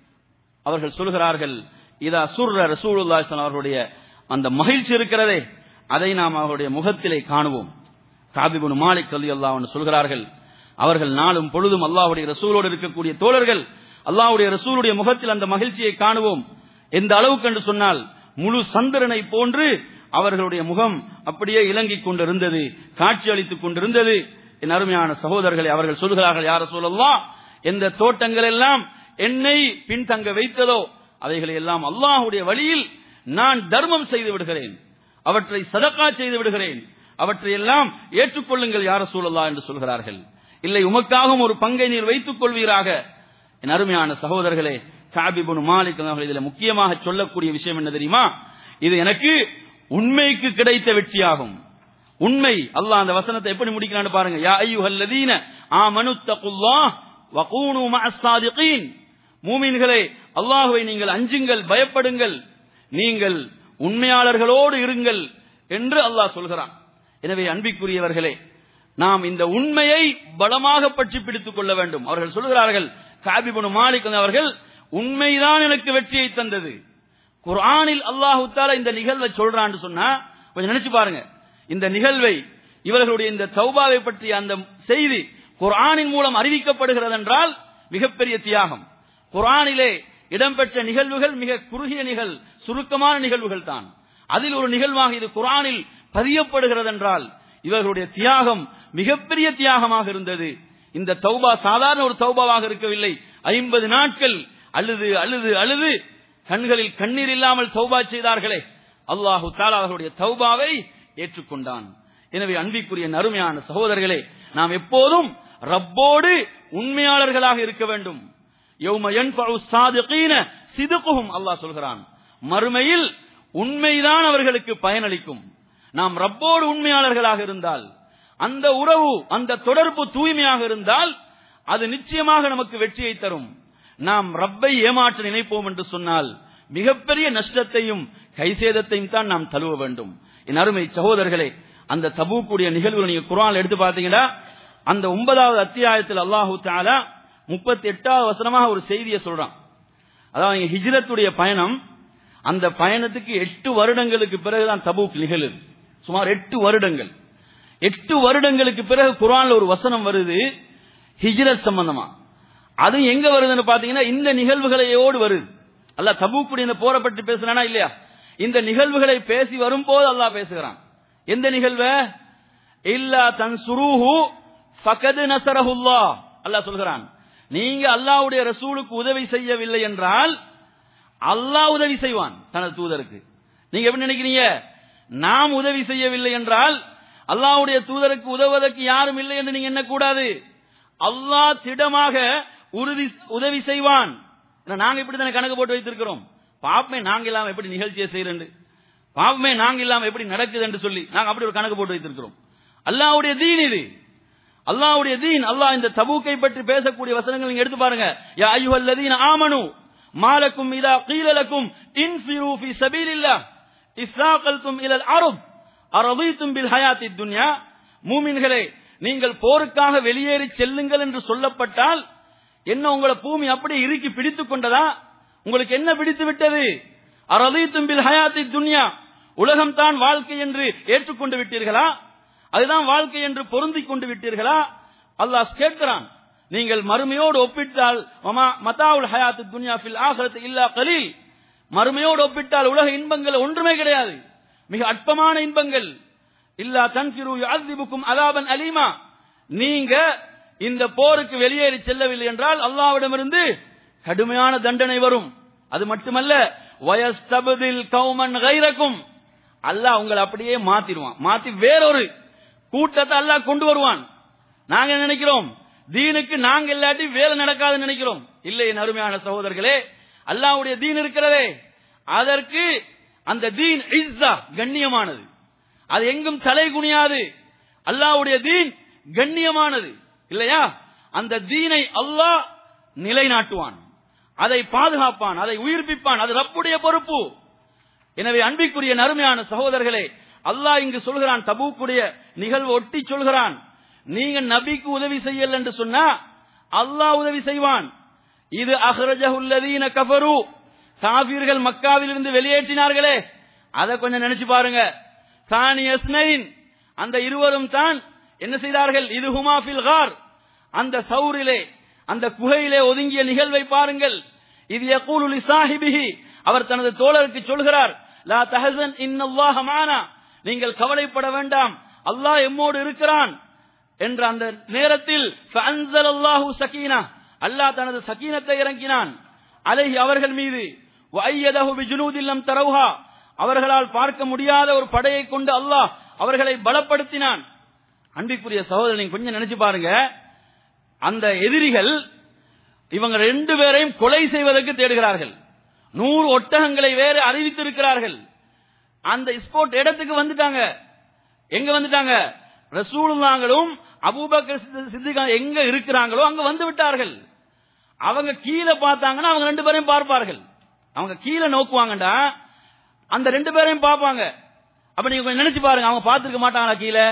அவர்கள் சொல்கிறார்கள் இதா சுர்ர ரசூலுல்லாஹி ஸல்லல்லாஹு அவர்களுடைய அந்த மகிழ்ச்சி இருக்கிறதே அதை நாம் அவருடைய முகத்திலே காணுவோம் காபிபுன் மாலிக் ரலியல்லாஹு அன்ஹு சொல்கிறார்கள் அவர்கள் நாளும் பொழுதும் அல்லாஹ்வுடைய ரசூலோடு இருக்கக்கூடிய தோழர்கள் அல்லாஹ்வுடைய ரசூலுடைய முகத்தில் அந்த மகிழ்ச்சியை காணுவோம் எந்த அளவுக்கு என்று சொன்னால் முழு சந்திரனை போன்று அவர்களுடைய முகம் அப்படியே இலங்கிக் கொண்டிருந்தது காட்சி அளித்துக் கொண்டிருந்தது என் அருமையான சகோதரர்களை அவர்கள் சொல்கிறார்கள் யார சொல்லலாம் எந்த தோட்டங்கள் எல்லாம் என்னை பின்தங்க வைத்ததோ அவைகளை எல்லாம் அல்லாஹுடைய வழியில் நான் தர்மம் செய்து விடுகிறேன் அவற்றை சதக்கா செய்து விடுகிறேன் அவற்றை எல்லாம் ஏற்றுக்கொள்ளுங்கள் யார சூழல்லா என்று சொல்கிறார்கள் இல்லை உமக்காகவும் ஒரு பங்கை நீர் வைத்துக் கொள்வீராக என் அருமையான சகோதரர்களே காபிபுன் மாலிக் அவர்கள் இதில் முக்கியமாக சொல்லக்கூடிய விஷயம் என்ன தெரியுமா இது எனக்கு உண்மைக்கு கிடைத்த வெற்றியாகும் உண்மை அல்லாஹ் அந்த வசனத்தை எப்படி முடிக்கிறான்னு பாருங்க யா ஐயுஹல்லதீன ஆமனு தகுல்லாஹ் வகூனு மஅஸ் சாதிகீன் மூமின்களே அல்லாஹ்வை நீங்கள் அஞ்சுங்கள் பயப்படுங்கள் நீங்கள் உண்மையாளர்களோடு இருங்கள் என்று அல்லாஹ் சொல்கிறான் எனவே அன்பிற்குரியவர்களே நாம் இந்த உண்மையை பலமாக பற்றி பிடித்துக் கொள்ள வேண்டும் அவர்கள் சொல்கிறார்கள் காபிபுன் மாலிக் அவர்கள் உண்மைதான் எனக்கு வெற்றியை தந்தது குர்ஆனில் அல்லாஹு தாலா இந்த நிகழ்வை சொல்றான்னு சொன்னா கொஞ்சம் நினைச்சு பாருங்க இந்த நிகழ்வை இவர்களுடைய இந்த தௌபாவை பற்றிய அந்த செய்தி குர்ஆனின் மூலம் அறிவிக்கப்படுகிறது என்றால் மிகப்பெரிய தியாகம் குர்ஆனிலே இடம்பெற்ற நிகழ்வுகள் மிக குறுகிய நிகழ் சுருக்கமான நிகழ்வுகள் தான் அதில் ஒரு நிகழ்வாக இது குர்ஆனில் பதியப்படுகிறது என்றால் இவர்களுடைய தியாகம் மிகப்பெரிய தியாகமாக இருந்தது இந்த தௌபா சாதாரண ஒரு தௌபாவாக இருக்கவில்லை ஐம்பது நாட்கள் அழுது அழுது அழுது கண்களில் கண்ணீர் இல்லாமல் தௌபா செய்தார்களே அல்லாஹு தாலா அவர்களுடைய தௌபாவை ஏற்றுக்கொண்டான் எனவே அன்பிற்குரிய நறுமையான சகோதரர்களே நாம் எப்போதும் ரப்போடு உண்மையாளர்களாக இருக்க வேண்டும் யௌம யன்ஃபஉ ஸாதிகீன சிதுகுஹும் அல்லாஹ் சொல்கிறான் மறுமையில் உண்மைதான் அவர்களுக்கு பயனளிக்கும் நாம் ரப்போடு உண்மையாளர்களாக இருந்தால் அந்த உறவு அந்த தொடர்பு தூய்மையாக இருந்தால் அது நிச்சயமாக நமக்கு வெற்றியை தரும் நாம் ரப்பை ஏமாற்ற நினைப்போம் என்று சொன்னால் மிகப்பெரிய நஷ்டத்தையும் கைசேதத்தையும் தான் நாம் தழுவ வேண்டும் என் அருமை சகோதரர்களே அந்த தபூக்குடைய நிகழ்வு நீங்க குரான் எடுத்து பார்த்தீங்கன்னா அந்த ஒன்பதாவது அத்தியாயத்தில் அல்லாஹு தாலா முப்பத்தி எட்டாவது வசனமாக ஒரு செய்தியை சொல்றான் அதாவது ஹிஜ்ரத்துடைய பயணம் அந்த பயணத்துக்கு எட்டு வருடங்களுக்கு பிறகுதான் தபூக் நிகழுது சுமார் எட்டு வருடங்கள் எட்டு வருடங்களுக்கு பிறகு குரான்ல ஒரு வசனம் வருது ஹிஜ்ரத் சம்பந்தமா அது எங்க வருதுன்னு பாத்தீங்கன்னா இந்த நிகழ்வுகளையோடு வருது அல்ல தபூக்குடி இந்த போரை பற்றி பேசுறானா இல்லையா இந்த நிகழ்வுகளை பேசி வரும்போது அல்லாஹ் பேசுகிறான் எந்த நிகழ்வ இல்லா தன் சுரூஹு ஃபகது நசரஹுல்லா அல்லாஹ் சொல்கிறான் நீங்க அல்லாஹ்வுடைய ரசூலுக்கு உதவி செய்யவில்லை என்றால் அல்லாஹ் உதவி செய்வான் தனது தூதருக்கு நீங்க எப்படி நினைக்கிறீங்க நாம் உதவி செய்யவில்லை என்றால் அல்லாஹ்வுடைய தூதருக்கு உதவுவதற்கு யாரும் இல்லை என்று நீங்க எண்ணக்கூடாது அல்லாஹ் திடமாக உறுதி உதவி செய்வான் நாங்க இப்படி தானே கணக்கு போட்டு வைத்திருக்கிறோம் பாப்பமே நாங்க இல்லாம எப்படி நிகழ்ச்சியை செய்யறேன் பாப்பமே நாங்க இல்லாம எப்படி நடக்குது என்று சொல்லி நாங்க அப்படி ஒரு கணக்கு போட்டு வைத்திருக்கிறோம் அல்லாஹ்வுடைய தீன் இது அல்லாஹ்வுடைய தீன் அல்லாஹ் இந்த தபூக்கை பற்றி பேசக்கூடிய வசனங்கள் நீங்க எடுத்து பாருங்க யா அய்யுஹல்லதீன ஆமனு மாலக்கும் இதா கீல லக்கும் இன்ஃபிரு ஃபீ சபீலில்லாஹ் இஸ்ராகல்தும் இலல் அருப் அரதீதும் பில் ஹயாத்தி துன்யா மூமின்களே நீங்கள் போருக்காக வெளியேறி செல்லுங்கள் என்று சொல்லப்பட்டால் என்ன உங்களை பூமி அப்படியே இறுக்கி பிடித்துக் கொண்டதா உங்களுக்கு என்ன பிடித்து விட்டது அரதீத்தும் பில் ஹயாத்தி துன்யா உலகம் தான் வாழ்க்கை என்று ஏற்றுக்கொண்டு விட்டீர்களா அதுதான் வாழ்க்கை என்று பொருந்திக் கொண்டு விட்டீர்களா அல்லாஹ் கேட்கிறான் நீங்கள் மறுமையோடு ஒப்பிட்டால் மமா- மதாவுல் ஹயாத்து துன்யா ஃபில் ஆஹிரத்து இல்லா கலீல் மறுமையோடு ஒப்பிட்டால் உலக இன்பங்கள் ஒன்றுமே கிடையாது மிக அற்பமான இன்பங்கள் இல்லா தன்கிரு யுஅذிபுக்கும் அதாபன் அலீமா நீங்க இந்த போருக்கு வெளியேறி செல்லவில்லை என்றால் அல்லாவிடமிருந்து கடுமையான தண்டனை வரும் அது மட்டுமல்ல வயஸ்தபதில் கௌமன் கைரக்கும் அல்லாஹ் உங்களை அப்படியே மாத்திடுவான் மாத்தி வேறொரு கூட்டத்தை அல்லாஹ் கொண்டு வருவான் நாங்க என்ன நினைக்கிறோம் தீனுக்கு நாங்க இல்லாட்டி வேலை நடக்காதுன்னு நினைக்கிறோம் இல்லை என் அருமையான சகோதரர்களே அல்லாஹ்வுடைய தீன் இருக்கிறதே அதற்கு அந்த தீன் இஸ்ஸா கண்ணியமானது அது எங்கும் தலை குனியாது அல்லாஹ்வுடைய தீன் கண்ணியமானது இல்லையா அந்த தீனை அல்லாஹ் நிலைநாட்டுவான் அதை பாதுகாப்பான் அதை உயிர்ப்பிப்பான் அது ரப்புடைய பொறுப்பு எனவே அன்பிற்குரிய நறுமையான சகோதரர்களே அல்லாஹ் இங்கு சொல்கிறான் தபூக்குடைய நிகழ்வு ஒட்டி சொல்கிறான் நீங்க நபிக்கு உதவி செய்யல என்று சொன்னா அல்லாஹ் உதவி செய்வான் இது அஹ்ரஜஹுல்லதீன கஃபரு காபீர்கள் மக்காவிலிருந்து வெளியேற்றினார்களே அதை கொஞ்சம் நினைச்சு பாருங்க சானி எஸ்னைன் அந்த இருவரும் தான் என்ன செய்தார்கள் இது ஹுமா ஃபில் கார் அந்த சௌரிலே அந்த குகையிலே ஒதுங்கிய நிகழ்வை பாருங்கள் இது யகூலு லி சாஹிபிஹி அவர் தனது தோழருக்கு சொல்கிறார் லா தஹசன் இன்னல்லாஹ மானா நீங்கள் கவலைப்பட வேண்டாம் அல்லாஹ் எம்மோடு இருக்கிறான் என்ற அந்த நேரத்தில் ஃபஅன்ஸலல்லாஹு சகீனா அல்லாஹ் தனது சகீனத்தை இறங்கினான் அலைஹி அவர்கள் மீது வஅய்யதஹு பிஜுனூதில் லம் தரவுஹா அவர்களால் பார்க்க முடியாத ஒரு படையை கொண்டு அல்லாஹ் அவர்களை பலப்படுத்தினான் அன்பிற்குரிய சகோதரன் நீங்க கொஞ்சம் நினைச்சு பாருங்க அந்த எதிரிகள் இவங்க ரெண்டு பேரையும் கொலை செய்வதற்கு தேடுகிறார்கள் நூறு ஒட்டகங்களை வேறு அறிவித்திருக்கிறார்கள் அந்த ஸ்போர்ட் இடத்துக்கு வந்துட்டாங்க எங்க வந்துட்டாங்க ரசூலுல்லாங்களும் அபூபக்கர் சித்திகா எங்க இருக்கிறாங்களோ அங்க வந்து விட்டார்கள் அவங்க கீழே பார்த்தாங்கன்னா அவங்க ரெண்டு பேரையும் பார்ப்பார்கள் அவங்க கீழே நோக்குவாங்கடா அந்த ரெண்டு பேரையும் பார்ப்பாங்க அப்ப நீங்க கொஞ்சம் நினைச்சு பாருங்க அவங்க பார்த்திருக்க மாட்டாங்களா கீழே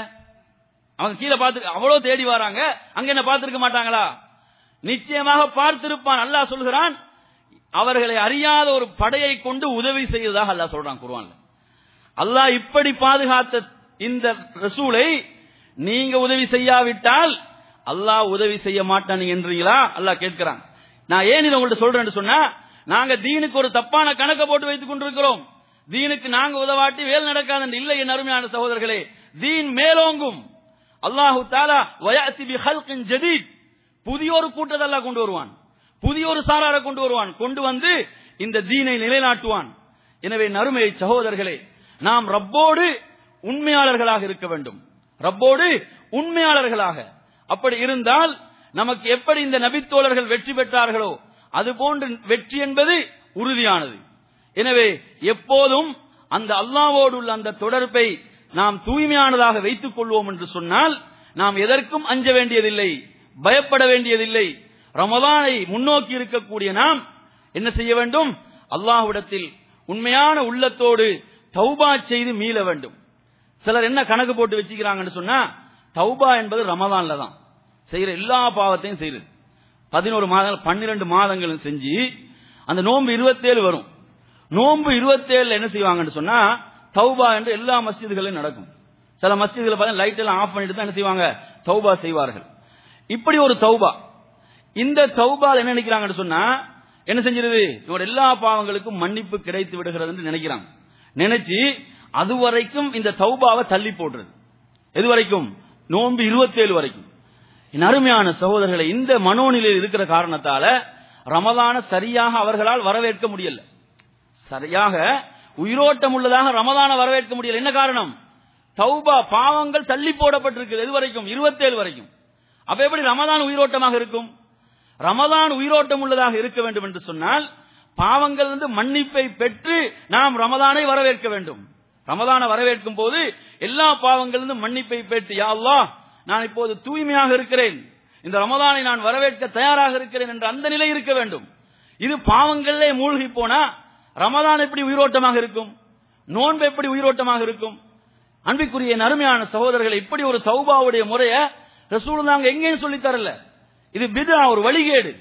அவங்க கீழே பார்த்து அவ்வளவு தேடி வராங்க அங்க என்ன பார்த்திருக்க மாட்டாங்களா நிச்சயமாக பார்த்திருப்பான் அல்லாஹ் சொல்கிறான் அவர்களை அறியாத ஒரு படையை கொண்டு உதவி செய்ததாக அல்லாஹ் சொல்றான் குர்ஆன்ல அல்லாஹ் இப்படி பாதுகாத்த இந்த ரசூலை நீங்க உதவி செய்யாவிட்டால் அல்லாஹ் உதவி செய்ய மாட்டான் என்றீங்களா அல்லாஹ் கேட்கிறான் நான் ஏன் இதை உங்கள்ட்ட சொல்றேன்னு சொன்னா நாங்க தீனுக்கு ஒரு தப்பான கணக்கை போட்டு வைத்துக் கொண்டிருக்கிறோம் தீனுக்கு நாங்க உதவாட்டி வேல் நடக்காது இல்லை என் அருமையான சகோதரர்களே தீன் மேலோங்கும் அல்லாஹு தாலா வயாத்தி பி ஹல்கின் ஜதீத் புதிய ஒரு கூட்டத்தை அல்லாஹ் கொண்டு வருவான் புதிய ஒரு சாராரை கொண்டு வருவான் கொண்டு வந்து இந்த தீனை நிலைநாட்டுவான் எனவே நறுமை சகோதரர்களே நாம் ரப்போடு உண்மையாளர்களாக இருக்க வேண்டும் ரப்போடு உண்மையாளர்களாக அப்படி இருந்தால் நமக்கு எப்படி இந்த நபித்தோழர்கள் வெற்றி பெற்றார்களோ அது போன்று வெற்றி என்பது உறுதியானது எனவே எப்போதும் அந்த அல்லாவோடு உள்ள அந்த தொடர்பை நாம் தூய்மையானதாக வைத்துக் கொள்வோம் என்று சொன்னால் நாம் எதற்கும் அஞ்ச வேண்டியதில்லை பயப்பட வேண்டியதில்லை ரமதானை முன்னோக்கி இருக்கக்கூடிய நாம் என்ன செய்ய வேண்டும் அல்லாஹ்விடத்தில் உண்மையான உள்ளத்தோடு தௌபா செய்து மீள வேண்டும் சிலர் என்ன கணக்கு போட்டு வச்சுக்கிறாங்கன்னு சொன்னா தௌபா என்பது ரமதான்ல தான் செய்யற எல்லா பாவத்தையும் செய்யுது பதினோரு மாதங்கள் பன்னிரண்டு மாதங்களும் செஞ்சு அந்த நோன்பு இருபத்தேழு வரும் நோன்பு இருபத்தேழுல என்ன செய்வாங்கன்னு சொன்னா தௌபா என்று எல்லா மஸ்ஜிதுகளிலும் நடக்கும் சில மஸ்ஜிதுகளை பார்த்தா லைட் எல்லாம் ஆஃப் பண்ணிட்டு தான் என்ன செய்வாங்க தௌபா செய்வார்கள் இப்படி ஒரு தௌபா இந்த தௌபா என்ன நினைக்கிறாங்கன்னு சொன்னா என்ன செஞ்சிருது இவங்க எல்லா பாவங்களுக்கும் மன்னிப்பு கிடைத்து விடுகிறது நினைக்கிறாங்க நினைச்சு அது வரைக்கும் இந்த தௌபாவை தள்ளி போடுறது எது வரைக்கும் நோன்பு இருபத்தேழு வரைக்கும் என் அருமையான சகோதரர்களை இந்த மனோநிலையில் இருக்கிற காரணத்தால ரமதான சரியாக அவர்களால் வரவேற்க முடியல சரியாக உயிரோட்டம் உள்ளதாக ரமதான வரவேற்க முடியல என்ன காரணம் தௌபா பாவங்கள் தள்ளி போடப்பட்டிருக்கு எது வரைக்கும் இருபத்தேழு வரைக்கும் அப்ப எப்படி ரமதான் உயிரோட்டமாக இருக்கும் ரமதான் உயிரோட்டம் உள்ளதாக இருக்க வேண்டும் என்று சொன்னால் பாவங்கள் வந்து மன்னிப்பை பெற்று நாம் ரமதானை வரவேற்க வேண்டும் ரமதானை வரவேற்கும் போது எல்லா பாவங்களிலிருந்து மன்னிப்பை பெற்று யா அல்லாஹ் நான் இப்போது தூய்மையாக இருக்கிறேன் இந்த ரமதானை நான் வரவேற்க தயாராக இருக்கிறேன் என்ற அந்த நிலை இருக்க வேண்டும் இது பாவங்களிலே மூழ்கி போனா ரமதான் எப்படி உயிரோட்டமாக இருக்கும் நோன்பு எப்படி உயிரோட்டமாக இருக்கும் அன்பிற்குரிய நறுமையான சகோதரர்கள் இப்படி ஒரு சௌபாவுடைய முறைய ரசூலுல்லாங்க எங்கேயும் சொல்லித் தரல இது பிதா ஒரு வழிகேடு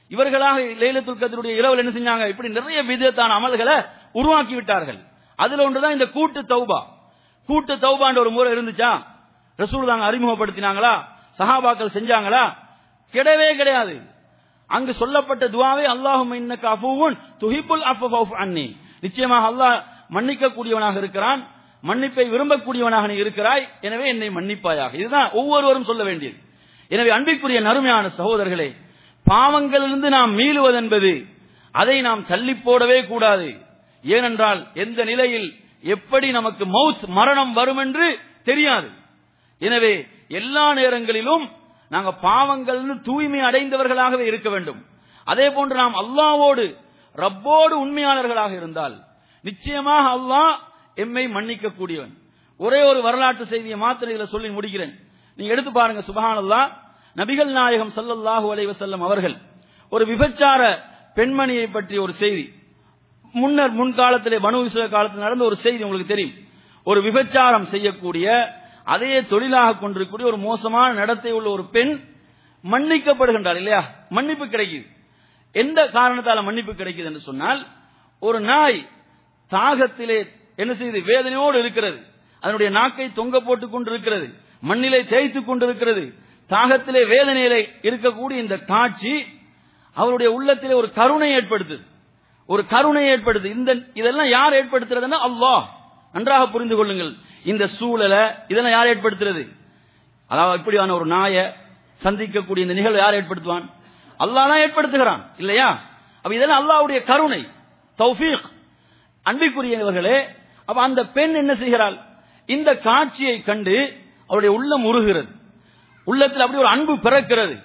இவர்களாக லைலத்துல் கத்ருடைய இரவில் என்ன செஞ்சாங்க இப்படி நிறைய விதத்தான அமல்களை உருவாக்கி விட்டார்கள் அதுல ஒன்றுதான் இந்த கூட்டு தௌபா கூட்டு தௌபான்ற ஒரு முறை இருந்துச்சா ரசூல் தாங்க அறிமுகப்படுத்தினாங்களா சஹாபாக்கள் செஞ்சாங்களா கிடையவே கிடையாது அங்கு சொல்லப்பட்ட துவாவே அல்லாஹும் இன்னக்க அஃபுவுன் துஹிப்புல் அஃபஃப் அன்னி நிச்சயமாக அல்லாஹ் மன்னிக்க கூடியவனாக இருக்கிறான் மன்னிப்பை விரும்பக்கூடியவனாக நீ இருக்கிறாய் எனவே என்னை மன்னிப்பாயாக இதுதான் ஒவ்வொருவரும் சொல்ல வேண்டியது எனவே அன்பிற்குரிய நறுமையான சகோதரர்களே பாவங்களிலிருந்து நாம் மீளுவதென்பது அதை நாம் தள்ளி போடவே கூடாது ஏனென்றால் எந்த நிலையில் எப்படி நமக்கு மவுத் மரணம் வரும் என்று தெரியாது எனவே எல்லா நேரங்களிலும் நாங்க பாவங்கள் தூய்மை அடைந்தவர்களாகவே இருக்க வேண்டும் அதே போன்று நாம் அல்லாவோடு ரப்போடு உண்மையாளர்களாக இருந்தால் நிச்சயமாக அல்லாஹ் எம்மை மன்னிக்க கூடியவன் ஒரே ஒரு வரலாற்று செய்தியை மாத்திரம் இதுல சொல்லி முடிக்கிறேன் நீங்க எடுத்து பாருங்க சுபஹானல்லா நபிகள் நாயகம் ஸல்லல்லாஹு அலைஹி வஸல்லம் அவர்கள் ஒரு விபச்சார பெண்மணியை பற்றி ஒரு செய்தி முன்னர் முன்காலத்திலே பனு இஸ்ரேல் காலத்தில் நடந்த ஒரு செய்தி உங்களுக்கு தெரியும் ஒரு விபச்சாரம் செய்யக்கூடிய அதையே தொழிலாக கொண்டிருக்கக்கூடிய ஒரு மோசமான நடத்தை உள்ள ஒரு பெண் மன்னிக்கப்படுகின்றார் இல்லையா மன்னிப்பு கிடைக்குது எந்த காரணத்தால மன்னிப்பு கிடைக்குது என்று சொன்னால் ஒரு நாய் தாகத்திலே என்ன செய்து வேதனையோடு இருக்கிறது அதனுடைய நாக்கை தொங்க போட்டுக் கொண்டிருக்கிறது மண்ணிலே தேய்த்துக் கொண்டிருக்கிறது தாகத்திலே வேதனையிலே இருக்கக்கூடிய இந்த காட்சி அவருடைய உள்ளத்திலே ஒரு கருணை ஏற்படுத்துது ஒரு கருணை ஏற்படுது இந்த இதெல்லாம் யார் ஏற்படுத்துறதுன்னா அல்லாஹ் நன்றாக புரிந்து கொள்ளுங்கள் இந்த சூழலை இதெல்லாம் யார் ஏற்படுத்துறது அதாவது இப்படியான ஒரு நாயை சந்திக்கக்கூடிய இந்த நிகழ்வு யார் ஏற்படுத்துவான் அல்லாஹ் தான் ஏற்படுத்துகிறான் இல்லையா அப்ப இதெல்லாம் அல்லாஹ்வுடைய கருணை தௌஃபீக் அன்பிற்குரியவர்களே அப்ப அந்த பெண் என்ன செய்கிறாள் இந்த காட்சியை கண்டு அவருடைய உள்ளம் உருகிறது உள்ளத்தில் அப்படி ஒரு அன்பு பிறக்கிறது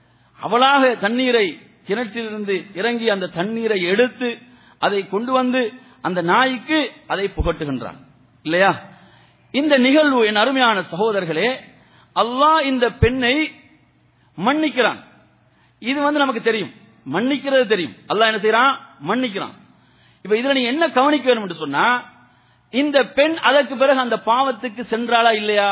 அவளாக தண்ணீரை கிணற்றிலிருந்து இறங்கி அந்த தண்ணீரை எடுத்து அதை கொண்டு வந்து அந்த நாய்க்கு அதை புகட்டுகின்றான் இல்லையா இந்த நிகழ்வு என் அருமையான சகோதரர்களே அல்லாஹ் இந்த பெண்ணை மன்னிக்கிறான் இது வந்து நமக்கு தெரியும் மன்னிக்கிறது தெரியும் அல்லாஹ் என்ன செய்யறான் மன்னிக்கிறான் இப்ப இதுல நீங்க என்ன கவனிக்க வேணும் என்று சொன்னா இந்த பெண் அதற்கு பிறகு அந்த பாவத்துக்கு சென்றாளா இல்லையா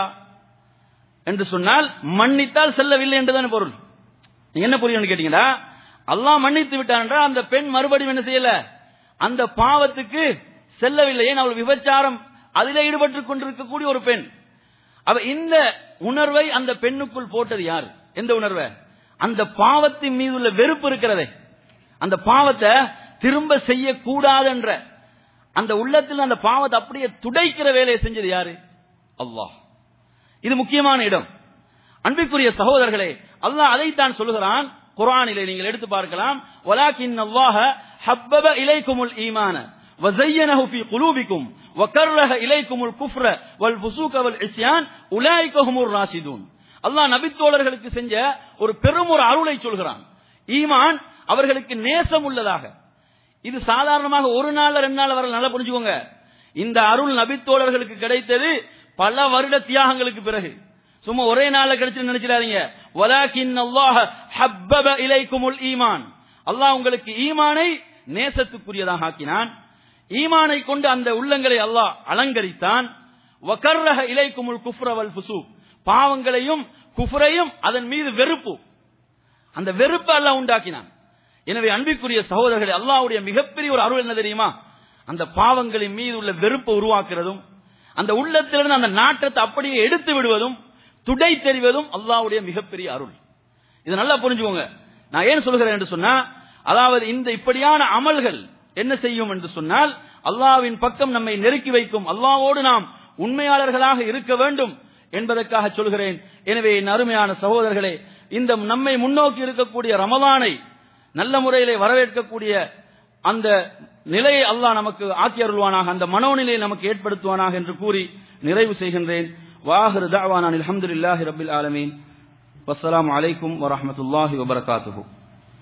என்று சொன்னால் மன்னித்தால் செல்லவில்லை என்றுதான் பொருள் நீங்க என்ன புரியணும் கேட்டீங்களா அல்லாஹ் மன்னித்து விட்டான் என்றால் அந்த பெண் மறுபடியும் என்ன செய்யல அந்த பாவத்துக்கு செல்லவில்லை ஏன் அவள் விபச்சாரம் அதிலே ஈடுபட்டுக் கொண்டிருக்கக்கூடிய ஒரு பெண் அவ இந்த உணர்வை அந்த பெண்ணுக்குள் போட்டது யார் எந்த உணர்வை அந்த பாவத்தின் மீது உள்ள வெறுப்பு இருக்கிறதே அந்த பாவத்தை திரும்ப செய்யக்கூடாது என்ற அந்த உள்ளத்தில் அந்த பாவத்தை அப்படியே துடைக்கிற வேலையை செஞ்சது யாரு அல்லாஹ் இது முக்கியமான இடம் அன்பிற்குரிய சகோதரர்களே அல்லாஹ் அதைத்தான் சொல்லுகிறான் குர்ஆனிலே நீங்கள் எடுத்து பார்க்கலாம் வலாக்கின் அல்லாஹ ஹப்பப இலைக்குமுல் ஈமான وزينه في قلوبكم وكره إليكم الكفر والفسوق والعصيان أولئك هم الراشدون அல்லாஹ் நபித்தோழர்களுக்கு செஞ்ச ஒரு பெரும் ஒரு அருளை சொல்கிறான் ஈமான் அவர்களுக்கு நேசம் உள்ளதாக இது சாதாரணமாக ஒரு நாள் ரெண்டு நாள் வர நல்லா புரிஞ்சுக்கோங்க இந்த அருள் நபித்தோழர்களுக்கு கிடைத்தது பல வருட தியாகங்களுக்கு பிறகு சும்மா ஒரே நாள்ல கிடைச்சு நினைச்சிடாதீங்க வலாக்கின் அல்லாஹ் ஹப்பப இலைக்குமுல் ஈமான் அல்லாஹ் உங்களுக்கு ஈமானை நேசத்துக்குரியதாக ஆக்கினான் ஈமானை கொண்டு அந்த உள்ளங்களை அல்லாஹ் அலங்கரித்தான் வகர்ரஹ இலைக்குமுல் குஃப்ரவல் ஃபுசூ பாவங்களையும் குஃப்ரையும் அதன் மீது வெறுப்பு அந்த வெறுப்பை அல்லாஹ் உண்டாக்கினான் எனவே அன்பிற்குரிய சகோதரர்களே அல்லாஹ்வுடைய மிகப்பெரிய ஒரு அருள் என்ன தெரியுமா அந்த பாவங்களின் மீது உள்ள வெறுப்பை உருவாக்குறதும் அந்த உள்ளத்திலிருந்து அந்த நாட்டத்தை அப்படியே எடுத்து விடுவதும் துடை தெரிவதும் அல்லாஹ்வுடைய மிகப்பெரிய அருள் இது நல்லா புரிஞ்சுக்கோங்க நான் ஏன் சொல்கிறேன் என்று சொன்னா அதாவது இந்த இப்படியான அமல்கள் என்ன செய்யும் என்று சொன்னால் அல்லாஹ்வின் பக்கம் நம்மை நெருக்கி வைக்கும் அல்லாஹ்வோடு நாம் உண்மையாளர்களாக இருக்க வேண்டும் என்பதற்காக சொல்கிறேன் எனவே என் அருமையான சகோதரர்களே இந்த நம்மை முன்னோக்கி இருக்கக்கூடிய ரமலானை நல்ல முறையிலே வரவேற்கக்கூடிய அந்த நிலையை அல்லாஹ் நமக்கு ஆக்கி அருள்வானாக அந்த மனோநிலையை நமக்கு ஏற்படுத்துவானாக என்று கூறி நிறைவு செய்கின்றேன் வாஹிரு தாவானான் அல்ஹம்துலில்லாஹி ரபில் ஆலமீன் வஸ்ஸலாமு அலைக்கும் வரஹ்மத்துல்லாஹி வபரகாத்துஹு